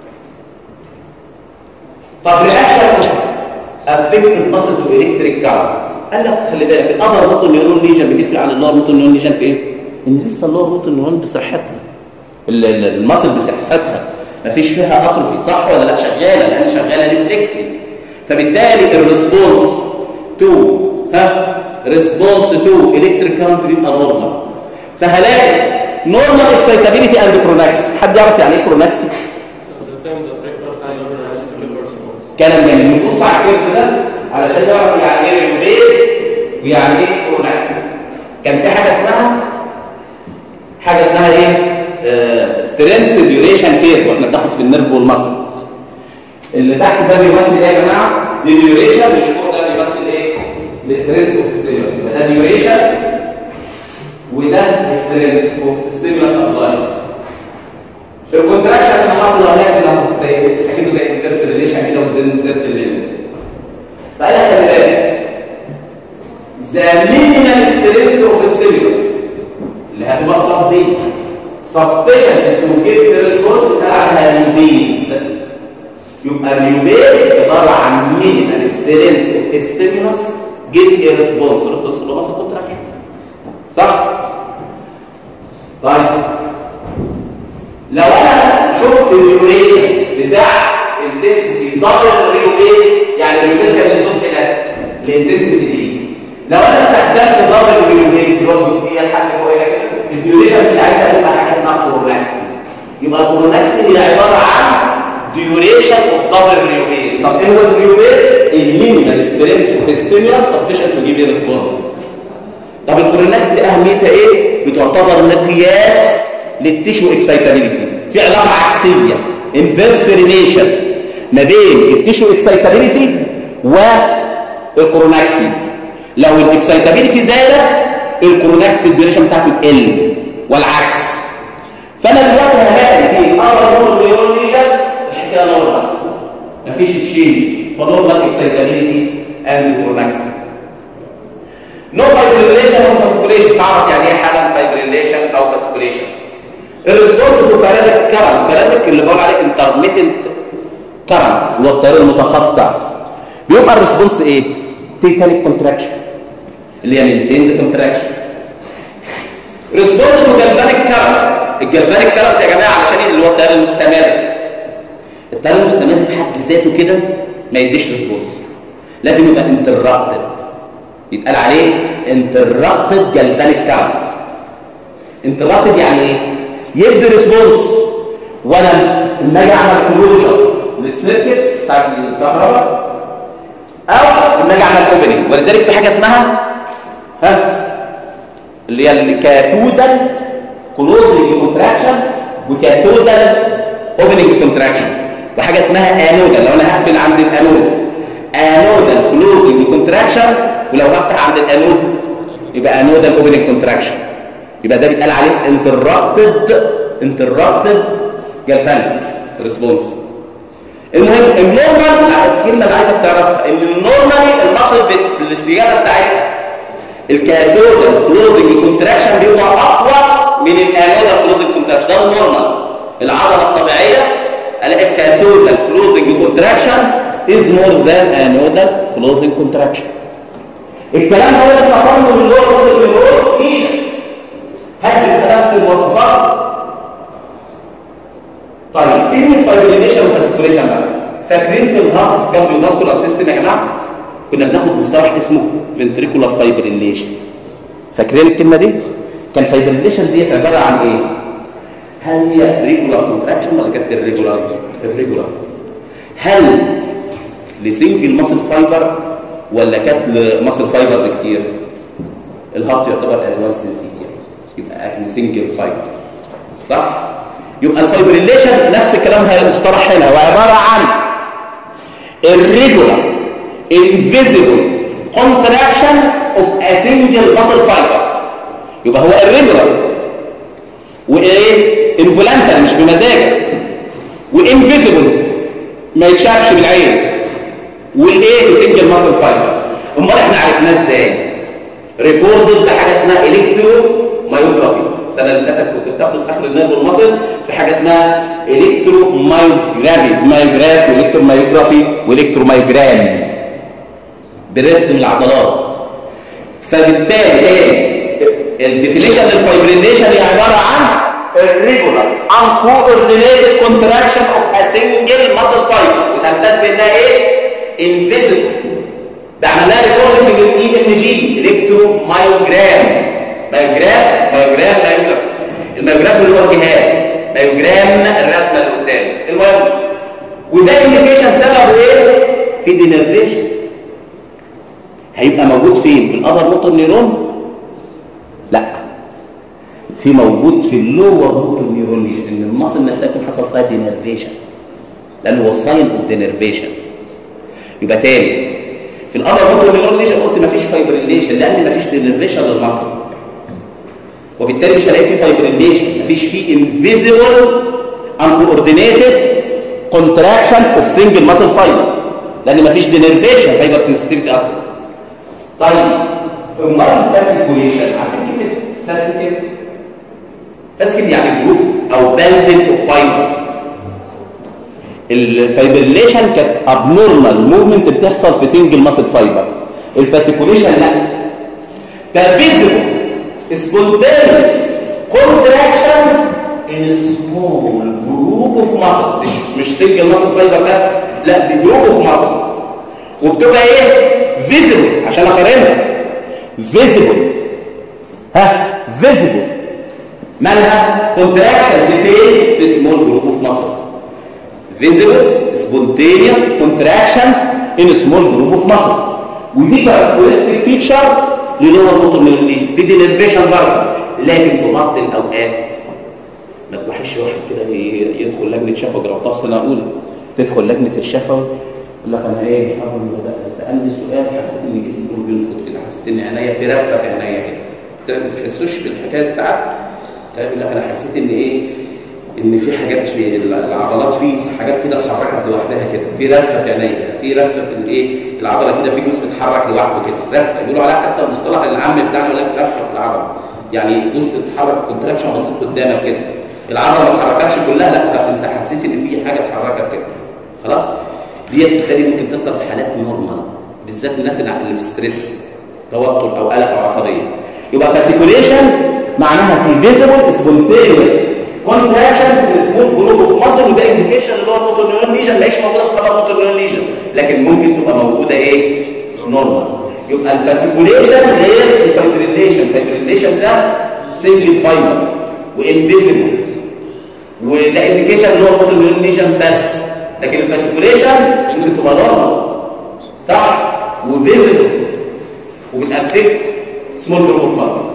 طب رياكشن افكتد ماسل تو الكتريك كارنت قال لك خلي بالك الابر موتور نيورون ليجن بتفرق عن اللور موتور نيورون ليجن في ايه ان لسه اللور موتور نيورون بصحتها المصل بصحتها مفيش فيها اتروفي صح ولا لا شغاله لان شغاله ريفلكسلي فبالتالي الريسبونس تو ها ريسبونس تو الكتريك كارنت بيبقى نورمال فهلاقي نورمال اكسايتابيليتي اند كروناكس حد يعرف يعني ايه كروناكس كلام جميل نبص على الكيرف ده علشان نعرف يعني ايه ريوبيز ويعني ايه كروناكس كان في حاجه اسمها حاجه اسمها ايه سترينث ديوريشن كيرف واحنا بناخد في النيرف والمصل اللي تحت ده بيمثل ايه يا جماعه دي ديوريشن اللي فوق ده بيمثل ايه السترينث اوف ستيمولس ده ديوريشن وده سترينث اوف ستيمولس ابلاي الكونتراكشن اللي حصل هناك زي زي اكيد زي الانفيرس ريليشن كده وزي زي الليل فقال خلي بالك ذا مينيمال سترينث اوف ستيمولس اللي هتبقى قصاد دي sufficient to get the response بتاعها البيز يبقى اليوبيز عباره عن مينيمال سترينث اوف ستيمولس جيت اي ريسبونس ريسبونس لو مثلا كونتراكشن صح طيب لو انا شفت الديوريشن بتاع انتنسيتي دبل اليوبيز يعني اليوبيز كان الجزء ده الانتنسيتي دي لو انا استخدمت دبل اليوبيز اللي هو الجزئيه لحد فوق هنا كده الديوريشن مش عايزه تبقى حاجه اسمها كوروناكس يبقى الكوروناكس هي عباره عن duration of double reobase طب ايه هو الريوبيز المينيمال سترينث اوف ستيمولس sufficient to give a response طب الكوروناكس دي اهميتها ايه بتعتبر مقياس للتيشو اكسايتابيليتي في علاقه عكسيه انفيرس ريليشن ما بين التيشو اكسايتابيليتي والكوروناكسي لو الاكسايتابيليتي زادت الكوروناكس الديوريشن بتاعته تقل والعكس فانا دلوقتي هلاقي في ار نورمال ريليشن الحكايه نورمال مفيش تشينج فنورمال اكسايتابيليتي اند كوروناكس نو فايبريليشن او فاسكوليشن تعرف يعني ايه حاله فايبريليشن او فاسكوليشن الريسبونس تو فرادك كرنت فرادك اللي بقول عليه انترميتنت كرنت اللي هو التيار المتقطع بيبقى الريسبونس ايه تيتانيك كونتراكشن اللي هي مينتيند كونتراكشن ريسبونس تو جالفانيك كرنت الجالفانيك كرنت يا جماعه علشان اللي هو التيار المستمر التيار المستمر في حد ذاته كده ما يديش ريسبونس لازم يبقى انترابتد يتقال عليه انترابتد جالفانيك كرنت انترابتد يعني ايه يدي ريسبونس وانا لما اجي اعمل كلوجر للسيركت بتاع الكهرباء او لما اجي اعمل اوبننج ولذلك في حاجه اسمها ها اللي هي الكاثودال كلوزنج كونتراكشن وكاثودال اوبننج كونتراكشن وحاجه اسمها انودال لو انا هقفل عند الانود انودال كلوزنج كونتراكشن ولو هفتح عند الانود يبقى انودال اوبننج كونتراكشن يبقى ده بيتقال عليه انترابتد انترابتد جالفانيك ريسبونس المهم النورمال الكلمه اللي عايزك تعرفها ان النورمالي المصل بالاستجابه بتاعتها الكاثودال كلوزنج كونتراكشن بيبقى اقوى من الانودال كلوزنج كونتراكشن ده النورمال العضله الطبيعيه الاقي الكاثودال كلوزنج كونتراكشن از مور ذان انودال كلوزنج كونتراكشن الكلام ده لازم اقارنه باللور باللور ايشن هل نفس الوصفات طيب كلمه فايبريليشن وفاسكوليشن بقى فاكرين في الهارت كارديوفاسكولار سيستم يا جماعه كنا بناخد مصطلح اسمه فنتريكولار فايبريليشن فاكرين الكلمه دي كان فايبريليشن دي عباره عن ايه هل هي ريجولار كونتراكشن ولا كانت الريجولار الريجولار هل لسنجل ماسل فايبر ولا كانت لماسل فايبرز كتير الهارت يعتبر از وان سنسيتيف يبقى اكل سنجل فايبر صح يبقى الفايبريليشن نفس الكلام هيصطلح هنا هو عباره عن الريجولار invisible contraction of a single muscle fiber يبقى هو irregular وايه involuntar مش بمزاجك وانفيزبل ما يتشافش بالعين والايه single muscle fiber امال احنا عرفناه ازاي ريكوردد بحاجه اسمها الكترو مايوجرافي السنه اللي فاتت كنت بتاخد في اخر النيرف والمصل في حاجه اسمها الكترو مايوجرافي مايوجراف والكترو مايوجرافي والكترو مايوجرام برسم العضلات فبالتالي الديفينيشن للفايبريليشن هي عباره عن الريجولار uncoordinated contraction of a single muscle fiber وتمتاز بانها ايه invisible ده عملناها ريكوردنج بالاي ام جي الكترو مايوجرام مايوجراف مايوجرام مايوجراف المايوجراف اللي هو الجهاز مايوجرام الرسمه اللي قدامي المهم وده انديكيشن سببه ايه في دينرفيشن هيبقى موجود فين في الابر موتور نيرون لا في موجود في اللور موتور نيرون ليجن ان المصل نفسها يكون حصل فيها دينرفيشن لانه هو ساين اوف دينرفيشن يبقى تاني في الابر موتور نيرون ليجن قلت مفيش فايبريليشن لان مفيش دينرفيشن للمصل وبالتالي مش هلاقي فيه فايبريليشن مفيش فيه انفيزيبل ان كوردينيتد كونتراكشن اوف سنجل ماسل فايبر لان مفيش دينرفيشن فايبر سنسيتيفيتي اصلا طيب امال الفاسيكوليشن عارفين كلمه فاسيكل فاسيكل يعني جروب او باندل اوف فايبرز الفايبريليشن كانت ابنورمال موفمنت بتحصل في سنجل ماسل فايبر الفاسيكوليشن لا ده فيزيبل spontaneous contractions in a small group of muscle مش مش single muscle fiber بس لا دي group of muscle وبتبقى ايه visible عشان اقارنها visible ها visible مالها contractions دي فين في small group of muscles visible spontaneous contractions in a small group of muscle ودي characteristic feature للور موتور نيوروليجن في دينرفيشن برضه لكن في بعض الاوقات ما تروحش واحد كده يدخل لجنه شفوي جربتها في سنه اولى تدخل لجنه الشفوي يقول لك انا ايه اول ما بدات سالني سؤال حسيت ان جسمي كله بينفض كده حسيت ان عينيا في رفه في عينيا كده ما تحسوش بالحكايه دي ساعات يقول لك انا حسيت ان ايه ان في حاجات في العضلات في حاجات كده اتحركت لوحدها كده في رفه في عينيا في رفه في الايه العضله كده في جزء بيتحرك لوحده كده رفه بيقولوا عليها حتى المصطلح العام بتاعنا يقول لك رفه في العضله يعني جزء اتحرك كونتراكشن بسيط قدامك كده العضله ما اتحركتش كلها لا لا انت حسيت ان في حاجه اتحركت كده خلاص ديت بالتالي ممكن تحصل في حالات نورمال بالذات الناس اللي في ستريس توتر او قلق او عصبيه يبقى فاسيكوليشنز معناها في فيزيبل سبونتينيوس كونتراكشنز في سمول جروب اوف ماسل وده انديكيشن اللي هو الموتور نيورون ليجن مش موجوده في طبعا موتور نيورون ليجن لكن ممكن تبقى موجوده ايه نورمال يبقى الفاسيكوليشن غير الفايبريليشن الفايبريليشن ده سنجل فايبر وانفيزيبل وده انديكيشن اللي هو الموتور نيورون ليجن بس لكن الفاسيكوليشن ممكن تبقى نورمال صح وفيزيبل وبتافكت سمول جروب اوف ماسل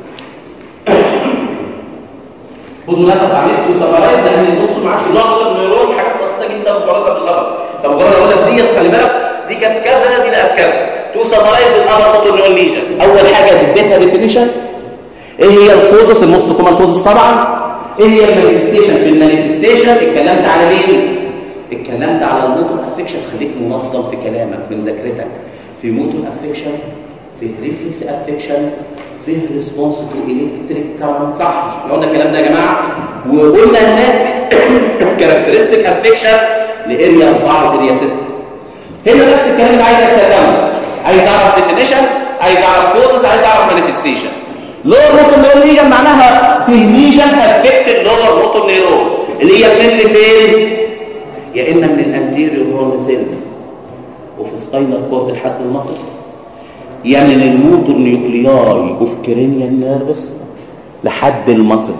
خدوا نفس عمليه سمرايز لان البص ما عادش يلخبط نيرون حاجات بسيطه جدا مقارنه باللغط طب مجرد اقول لك ديت خلي بالك دي كانت كذا دي بقت كذا تو سمرايز الابر موتور نيرون ليجن اول حاجه اديتها ديفينيشن ايه هي الكوزس الموست كومن كوزس طبعا ايه هي المانيفستيشن في المانيفستيشن اتكلمت على مين اتكلمت على الموتور افكشن خليك منظم في كلامك في مذاكرتك في موتور افكشن في ريفلكس افكشن فيه ريسبونس تو الكتريك كارنت صح احنا قلنا الكلام ده يا جماعه وقلنا هناك كاركترستيك افكشن لاريا 4 واريا 6 هنا نفس الكلام اللي عايز اتكلمه عايز اعرف ديفينيشن عايز اعرف كوزس عايز اعرف مانيفستيشن لور موتور نيرون ليجن معناها في ليجن افكت اللور موتور نيرون اللي هي من فين يا اما من الانتيريور هورن سيل وفي سباينال كورد لحد المصل يا من الموتور نيوكلياي اوف كرينيال نيرفس لحد المصل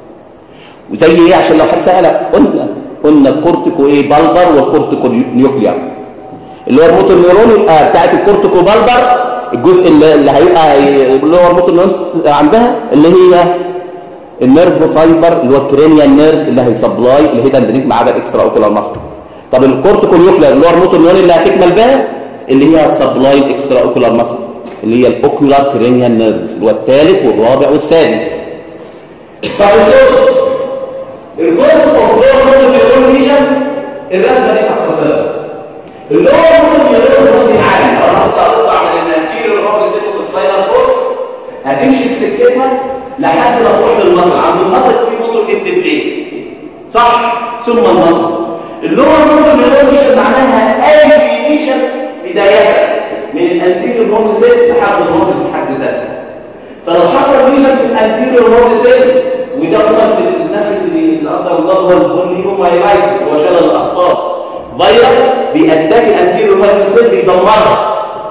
وزي ايه عشان لو حد سالك قلنا قلنا الكورتيكو ايه بالبر والكورتيكو نيوكليار اللي هو الموتور نيورون يبقى بتاعت الكورتيكو بالبر الجزء اللي, اللي هيبقى اللي هو الموتور نيورون عندها اللي هي النيرف فايبر اللي هو الكرينيال نيرف اللي هيسبلاي اللي هي دندريت مع ده اكسترا اوكيولار ماسل طب الكورتيكو نيوكليار اللي هو الموتور نيورون اللي هتكمل بها اللي هي هتسبلاي الاكسترا اوكيولار ماسل اللي هي الاوكيولار كرينيال نيرفز اللي هو الثالث والرابع والسادس طب الجزء الجزء اوف لور موتور نيورون ليجن الرسمه دي هتختصرها اللور موتور نيورون دي عالي لو انا هتطلع من الانتيريور روبل سيكو في سباينال كورد هتمشي في سكتها لحد ما تروح للمصل عند المصل في موتور اند بليد صح ثم المصل اللور موتور نيورون ليجن معناها اي ليجن بدايه من الانتيريور هورن سيل لحد المصل في حد ذاتها فلو حصل ليجن في الانتيريور هورن سيل وده قدر في الناس اللي قدر الله هو البوليومايلايتس اللي هو شلل الاطفال فيروس بيأتاك الانتيريور هورن سيل بيدمرها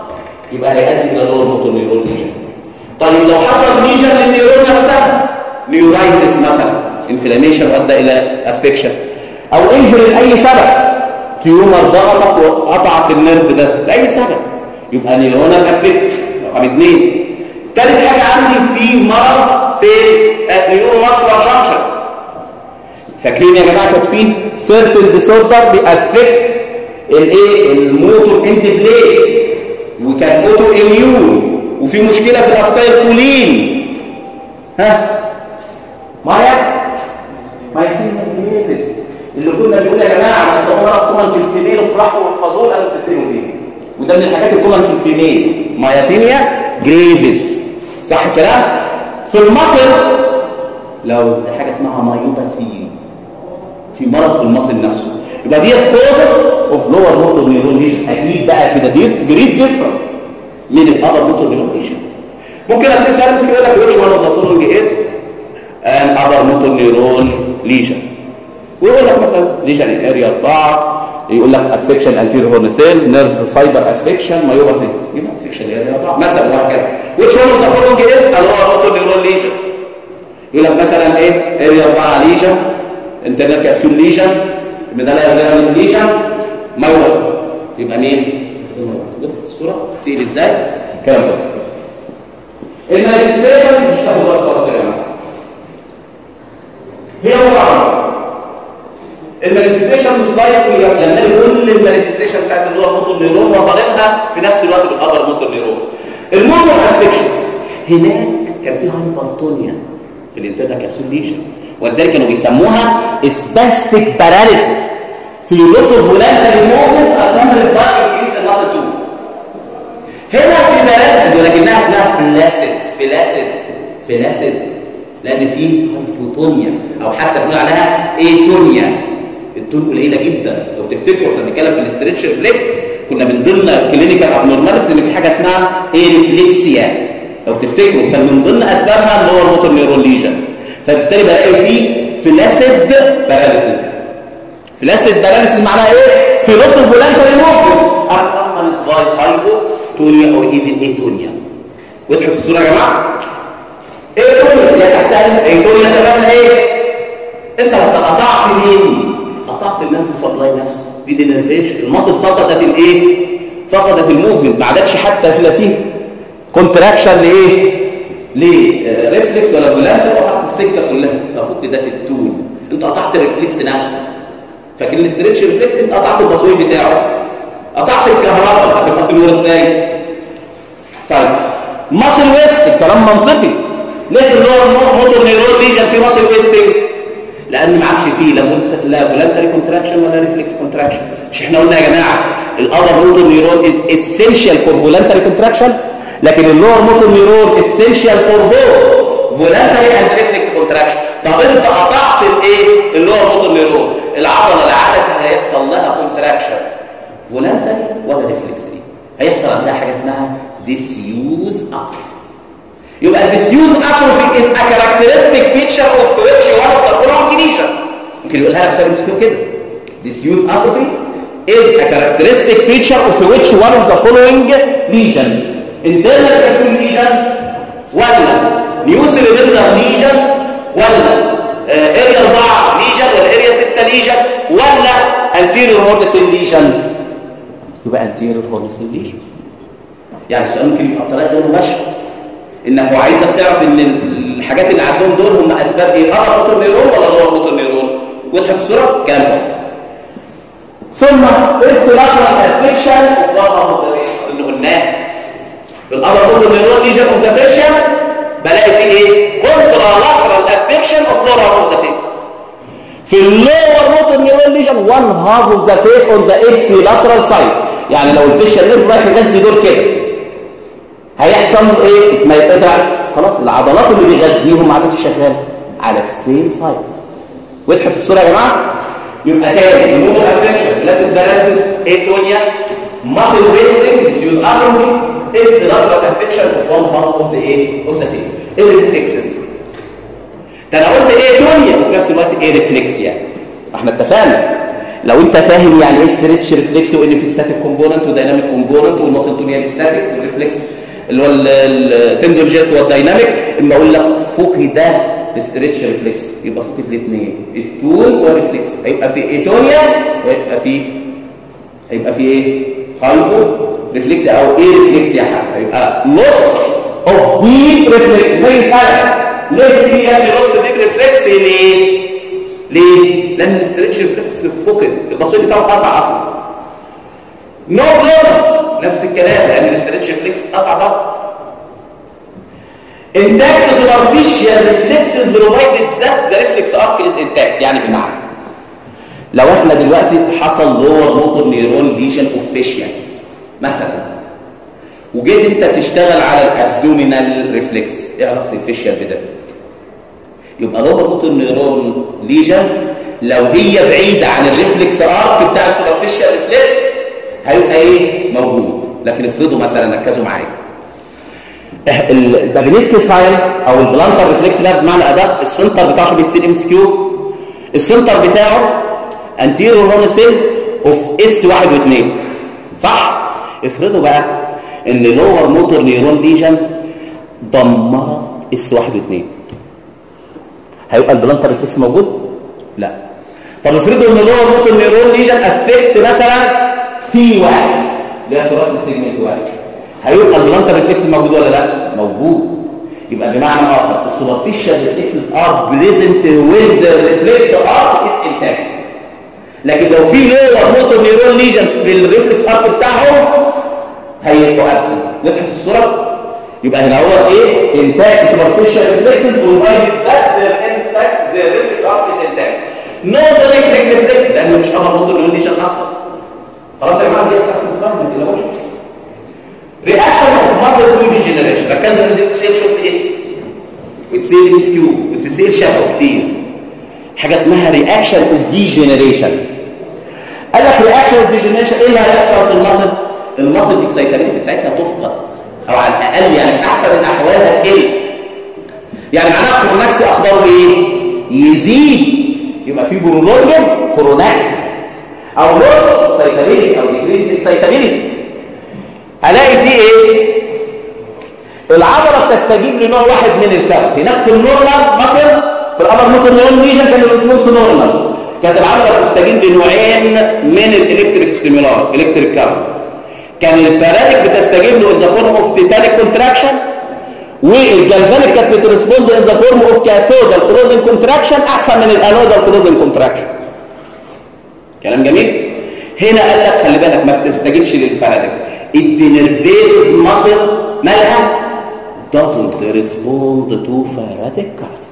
يبقى هيؤدي الى لور موتور نيورون ليجن طيب لو حصل ليجن للنيورون نفسها نيورايتس مثلا انفلاميشن ادى الى افكشن او انجري لاي سبب تيومر ضغطك وقطعت النيرف ده لاي سبب يبقى نيورونال افكت رقم اثنين ثالث حاجه عندي في مرض في نيورو ماسكولار جانكشن فاكرين يا جماعه كانت في سيرتن ديسوردر بيأفكت الايه الموتور اند بليد وكان اوتو اميون وفي مشكله في الاسباير كولين ها معايا مايتين جريفز اللي كنا بنقول يا جماعه ده مرض كومن في الفيميل وفرحوا واحفظوه انا بتسيبوا فيه وده من الحاجات الكومن في الفيميل مايتينيا جريفز صح الكلام في المصل لو حاجه اسمها مايوباثي في مرض في المصل نفسه يبقى ديت كوزس اوف لور موتور نيورون ليجن اكيد بقى كده دي جريد ديفرنت من الابر موتور نيورون ليجن ممكن اسال سؤال بس يقول لك ويتش وان اوف ذا فولوينج از ان ابر موتور نيورون ليجن ويقول لك مثلا ليجن اريا 4 يقول لك افكشن انتيريور هورن سيل نيرف فايبر افكشن مايوباثي يبقى افكشن اريا 4 مثلا وهكذا ويتش وان اوف ذا فولوينج از ان هو موتور نيورون ليجن يقول لك مثلا ايه اريا 4 ليجن انترنال كابسول ليجن بدل ليجن مايوباثي يبقى مين الصوره تسيل ازاي كلام كويس المانيفستيشن مش تاخد وقت خالص يا جماعه هي مقارنه المانيفستيشن سلايد لما كل المانيفستيشن بتاعت اللي هو موتور نيرون وقارنها في نفس الوقت بالخبر موتور نيرون الموتور افكشن هناك كان في هايبرتونيا في الانترنال كابسول ليجن ولذلك كانوا بيسموها سباستيك باراليسيس في لوس اوف فولانتري موفمنت اكمل باي انكريز الماسل 2 هنا في باراليسيس ولكنها اسمها فلاسيد فلاسيد فلاسيد لان في هايبوتونيا او حتى بنقول عليها ايتونيا التون قليله جدا لو تفتكروا احنا بنتكلم في الاسترتش ريفلكس كنا من ضمن الكلينيكال ابنورماليتيز ان في حاجه اسمها ايرفليكسيا لو تفتكروا كان من ضمن اسبابها اللي هو الموتور نيرون ليجن فبالتالي بلاقي فيه فلاسيد باراليسيس فلاسيد باراليسيس معناها ايه في نص الفولانتري موفمنت اكمل باي هايبوتونيا او ايفن ايتونيا وضحت الصوره يا جماعه ايتونيا اللي تحتها ايتونيا سببها ايه انت قطعت مين قطعت النيرف سبلاي نفسه دي دينرفيشن المصل فقدت الايه فقدت الموفمنت ما عادتش حتى في لا فيه كونتراكشن لايه ليه ريفلكس ولا فولانتر وقطعت السكه كلها ففك ده التول انت قطعت الريفلكس نفسه فاكر الاسترتش ريفلكس انت قطعت البصوي بتاعه قطعت الكهرباء هتبقى في الورا ازاي طيب ماسل ويست الكلام منطقي ليه اللي هو موتور نيرون ليجن في ماسل ويستنج لان ما عادش فيه لا لا فولانتري كونتراكشن ولا ريفلكس كونتراكشن مش احنا قلنا يا جماعه الاذر موتور نيرون از اسينشال فور فولانتري كونتراكشن لكن اللور موتور نيرون اسينشال فور بوث فولانتري اند ريفلكس كونتراكشن طب انت قطعت الايه اللور موتور نيرون العضله العاده هيحصل لها كونتراكشن فولانتري ولا ريفلكس دي هيحصل عندها حاجه اسمها ديسيوز اتروفي يبقى الديسيوز اتروفي از ا كاركترستيك فيتشر اوف ويتش وان اوف ذا فولوينج ليجن ممكن يقولها لك سؤال مسكين كده ديسيوز اتروفي is a characteristic feature of which one of the following lesions internal capsule lesion ولا نيوسيلينر ليجن ولا اريا 4 ليجن ولا اريا 6 ليجن ولا anterior horn cell ليجن يبقى anterior horn cell ليجن يعني السؤال ممكن يبقى بطريقه غير مباشره انك هو عايزك تعرف ان الحاجات اللي عندهم دول هم اسباب ايه ابر موتور نيرون ولا لور موتور نيرون واضحه في الصوره كلام كويس ثم السلاترال افكشن اللي قلناه في الابر موتور نيرون ليجن اوف ذا فيشن بلاقي فيه ايه كونترا لاترال افكشن اوف لور اوف ذا فيس في اللور موتور نيرون ليجن وان هاف اوف ذا فيس اون ذا ابسي لاترال سايد يعني لو الفيشن نيرف رايح يغذي دول كده هيحصل ايه ما يبقى خلاص العضلات اللي بيغذيهم ما عادتش شغاله على السيم سايد وضحت الصوره يا جماعه يبقى تاني الموتور افكشن لاسيد باراليسيس ايتونيا ماسل ويستنج ديسيوز اتروفي is the lateral affection of one half of the ايه of the face الريفلكسز ده انا قلت ايه دنيا وفي نفس الوقت ايه ريفلكسيا احنا اتفقنا لو انت فاهم يعني ايه ستريتش ريفلكس وان في ستاتيك كومبوننت ودايناميك كومبوننت والماسل تونيا ستاتيك والريفلكس اللي هو التندر جيت والدايناميك اما اقول لك فوق ده الستريتش ريفلكس يبقى فوق الاثنين التون والريفلكس هيبقى في ايتونيا ويبقى في هيبقى في ايه هايبو ريفلكس او ايه ريفلكس يا حاج هيبقى لوس اوف ديب ريفلكس زي سنه ليه دي يا ابني لوس ديب ريفلكس ليه ليه لان الاسترتش ريفلكس فقد البصير بتاعه قطع اصلا نو بلوس نفس الكلام لان الاسترتش ريفلكس قطع ده intact superficial reflexes provided that the reflex arc is intact يعني بمعنى لو احنا دلوقتي حصل لور موتور نيرون ليجن اوف فيشيا مثلا وجيت انت تشتغل على الابدومينال ريفلكس ايه علاقه الفيشيا بده يبقى لور موتور نيرون ليجن لو هي بعيده عن الريفلكس ارك بتاع السوبرفيشال ريفلكس هيبقى ايه موجود لكن افرضوا مثلا ركزوا معايا الباجنيسكي ساين او البلانتر ريفلكس ده بمعنى اداء السنتر بتاعه بيتصير ام اس كيو السنتر بتاعه انتيرو هون سيل اوف اس 1 و2 صح افرضوا بقى ان لور موتور نيرون ليجن دمرت اس 1 و2 هيبقى البلانتر ريفلكس موجود لا طب افرضوا ان لور موتور نيرون ليجن افكت مثلا في واحد اللي هي تراث سيجمنت واحد هيبقى البلانتر ريفلكس موجود ولا لا موجود يبقى بمعنى اخر السوبرفيشال ريفلكسز ار بريزنت وين ذا ريفلكس ار از انتاكت لكن لو في لور موتور نيرون ليجن في الريفلكس ارك بتاعهم هيبقوا ابسنت وضحت الصوره يبقى هنا هو ايه انتاج سوبرفيشال ريفلكسز بروفايد ذات ذا انتاج ذا ريفلكس ارك از انتاج نو دايركت ريفلكس لان مفيش اول موتور نيرون ليجن اصلا خلاص يا جماعه دي بتاعت اسمها ما تقلقوش رياكشن اوف ماسل تو ديجنريشن ركزوا ان دي بتسيل شورت اس وتسيل اس كيو وتسيل شفا كتير حاجه اسمها رياكشن اوف ديجنريشن قال لك رياكشن اوف ديجنريشن ايه اللي هيحصل في الماسل الماسل الاكسايتابيلتي بتاعتها تفقد او على الاقل يعني في احسن الاحوال هتقل يعني معناها كوروناكس اخباره ايه يزيد يبقى في برولونجن كوروناكس او لوس اكسايتابيلتي او ديكريز اكسايتابيلتي هلاقي فيه ايه العضله بتستجيب لنوع واحد من الكارت هناك في النورمال مثلا في الابر موتور نيرون ليجن كان الريسبونس نورمال كانت العضله بتستجيب لنوعين من الالكتريك ستيمولار الكتريك كارت كان الفرادك بتستجيب له ان ذا فورم اوف تيتانيك كونتراكشن والجلفانيك كانت بترسبوند ان ذا فورم اوف كاثودال كلوزنج كونتراكشن احسن من الانودال كلوزنج كونتراكشن كلام جميل هنا قال لك خلي بالك ما بتستجيبش للفرادك الدينرفيتد ماسل مالها doesn't respond to faradic current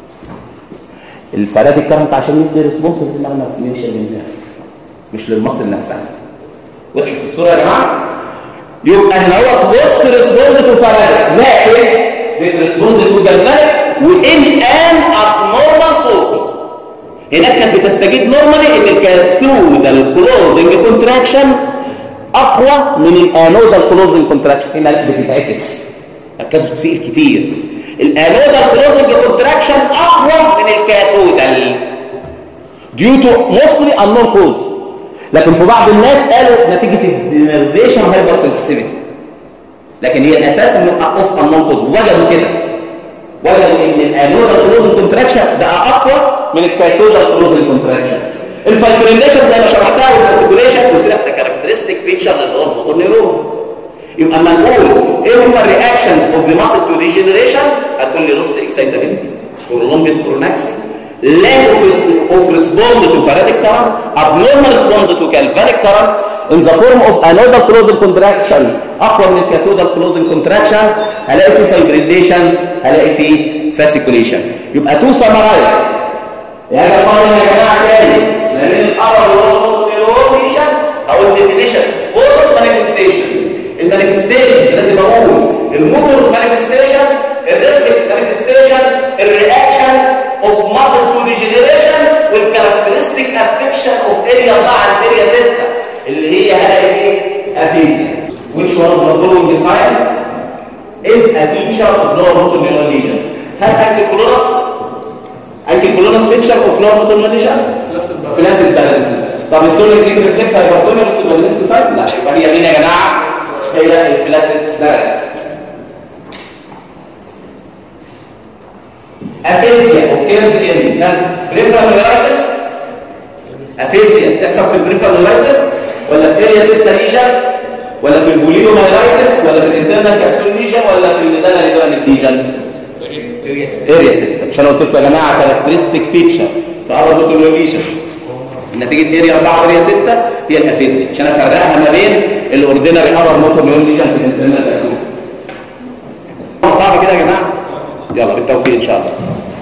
الفرادك كارنت عشان يدي ريسبونس لازم اعمل اسميشن للنيرف مش للمصل نفسها وضحت الصوره يا جماعه يبقى هنا هو بوست ريسبوند تو فرادك لكن بتريسبوند تو جلفانيك وان ان ابنورمال فورم هناك كانت بتستجيب نورمالي ان الكاثودال كلوزنج كونتراكشن اقوى من الانودال كلوزنج كونتراكشن هنا بتتعكس ركزوا تسيل كتير الانودال كلوزنج كونتراكشن اقوى من الكاثودال due to mostly unknown cause لكن في بعض الناس قالوا نتيجه الدينرفيشن هايبر سنسيتيفيتي لكن هي اساسا من اوف unknown cause وجدوا كده وجدوا ان الانودال كلوزنج كونتراكشن بقى اقوى من الكاثودال كلوزنج كونتراكشن الفايبريليشن زي ما شرحتها والفاسيكوليشن قلت لك ده كاركترستيك فيتشر للموتور نيرون يبقى اما نقول ايه هم الرياكشنز اوف ذا ماسل تو ديجنريشن هتقول لي لوست اكسايتابيلتي prolonged كوروناكسي lack of, of respond to faradic current abnormal respond to galvanic current in the form of another closing contraction اقوى من الكاثودال closing contraction هلاقي فيه فايبريليشن هلاقي فيه فاسيكوليشن يبقى تو سمرايز يعني قارن يا جماعه تاني لان الابر والنيوروليشن او الديفينيشن بوث مانيفستيشن المانيفستيشن لازم اقول الموتور مانيفستيشن الريفلكس مانيفستيشن الرياكشن اوف ماسل تو ديجنريشن والكاركترستيك افكشن اوف اريا 4 عن اريا 6 اللي هي هلاقي فيه افيزيا which one of the following sign is a feature of lower motor neuron lesion هل انكل كلونس انكل كلونس feature of lower motor neuron lesion فلاسيد بالانسز طب التونيك دي ريفلكس هايبرتونيا بص بالنسبه سايت لا يبقى هي مين يا جماعه هي الفلاسيد دارس افيزيا اوكيرز ان بريفرال نيرايتس افيزيا تحصل في البريفرال نيرايتس ولا في اريا 6 ليجن ولا في البوليدو نيرايتس ولا في الانترنال كابسول ليجن ولا في الدانا ريدرال ليجن اريا 6 مش انا قلت لكم يا جماعه كاركترستيك فيتشر في اربع موتور ليجن نتيجه اريا 4 اريا 6 هي الافيزيا عشان افرقها ما بين الاوردينري ابر موتور ليجن في الانترنال كابسول صعبه كده يا جماعه يلا بالتوفيق ان شاء الله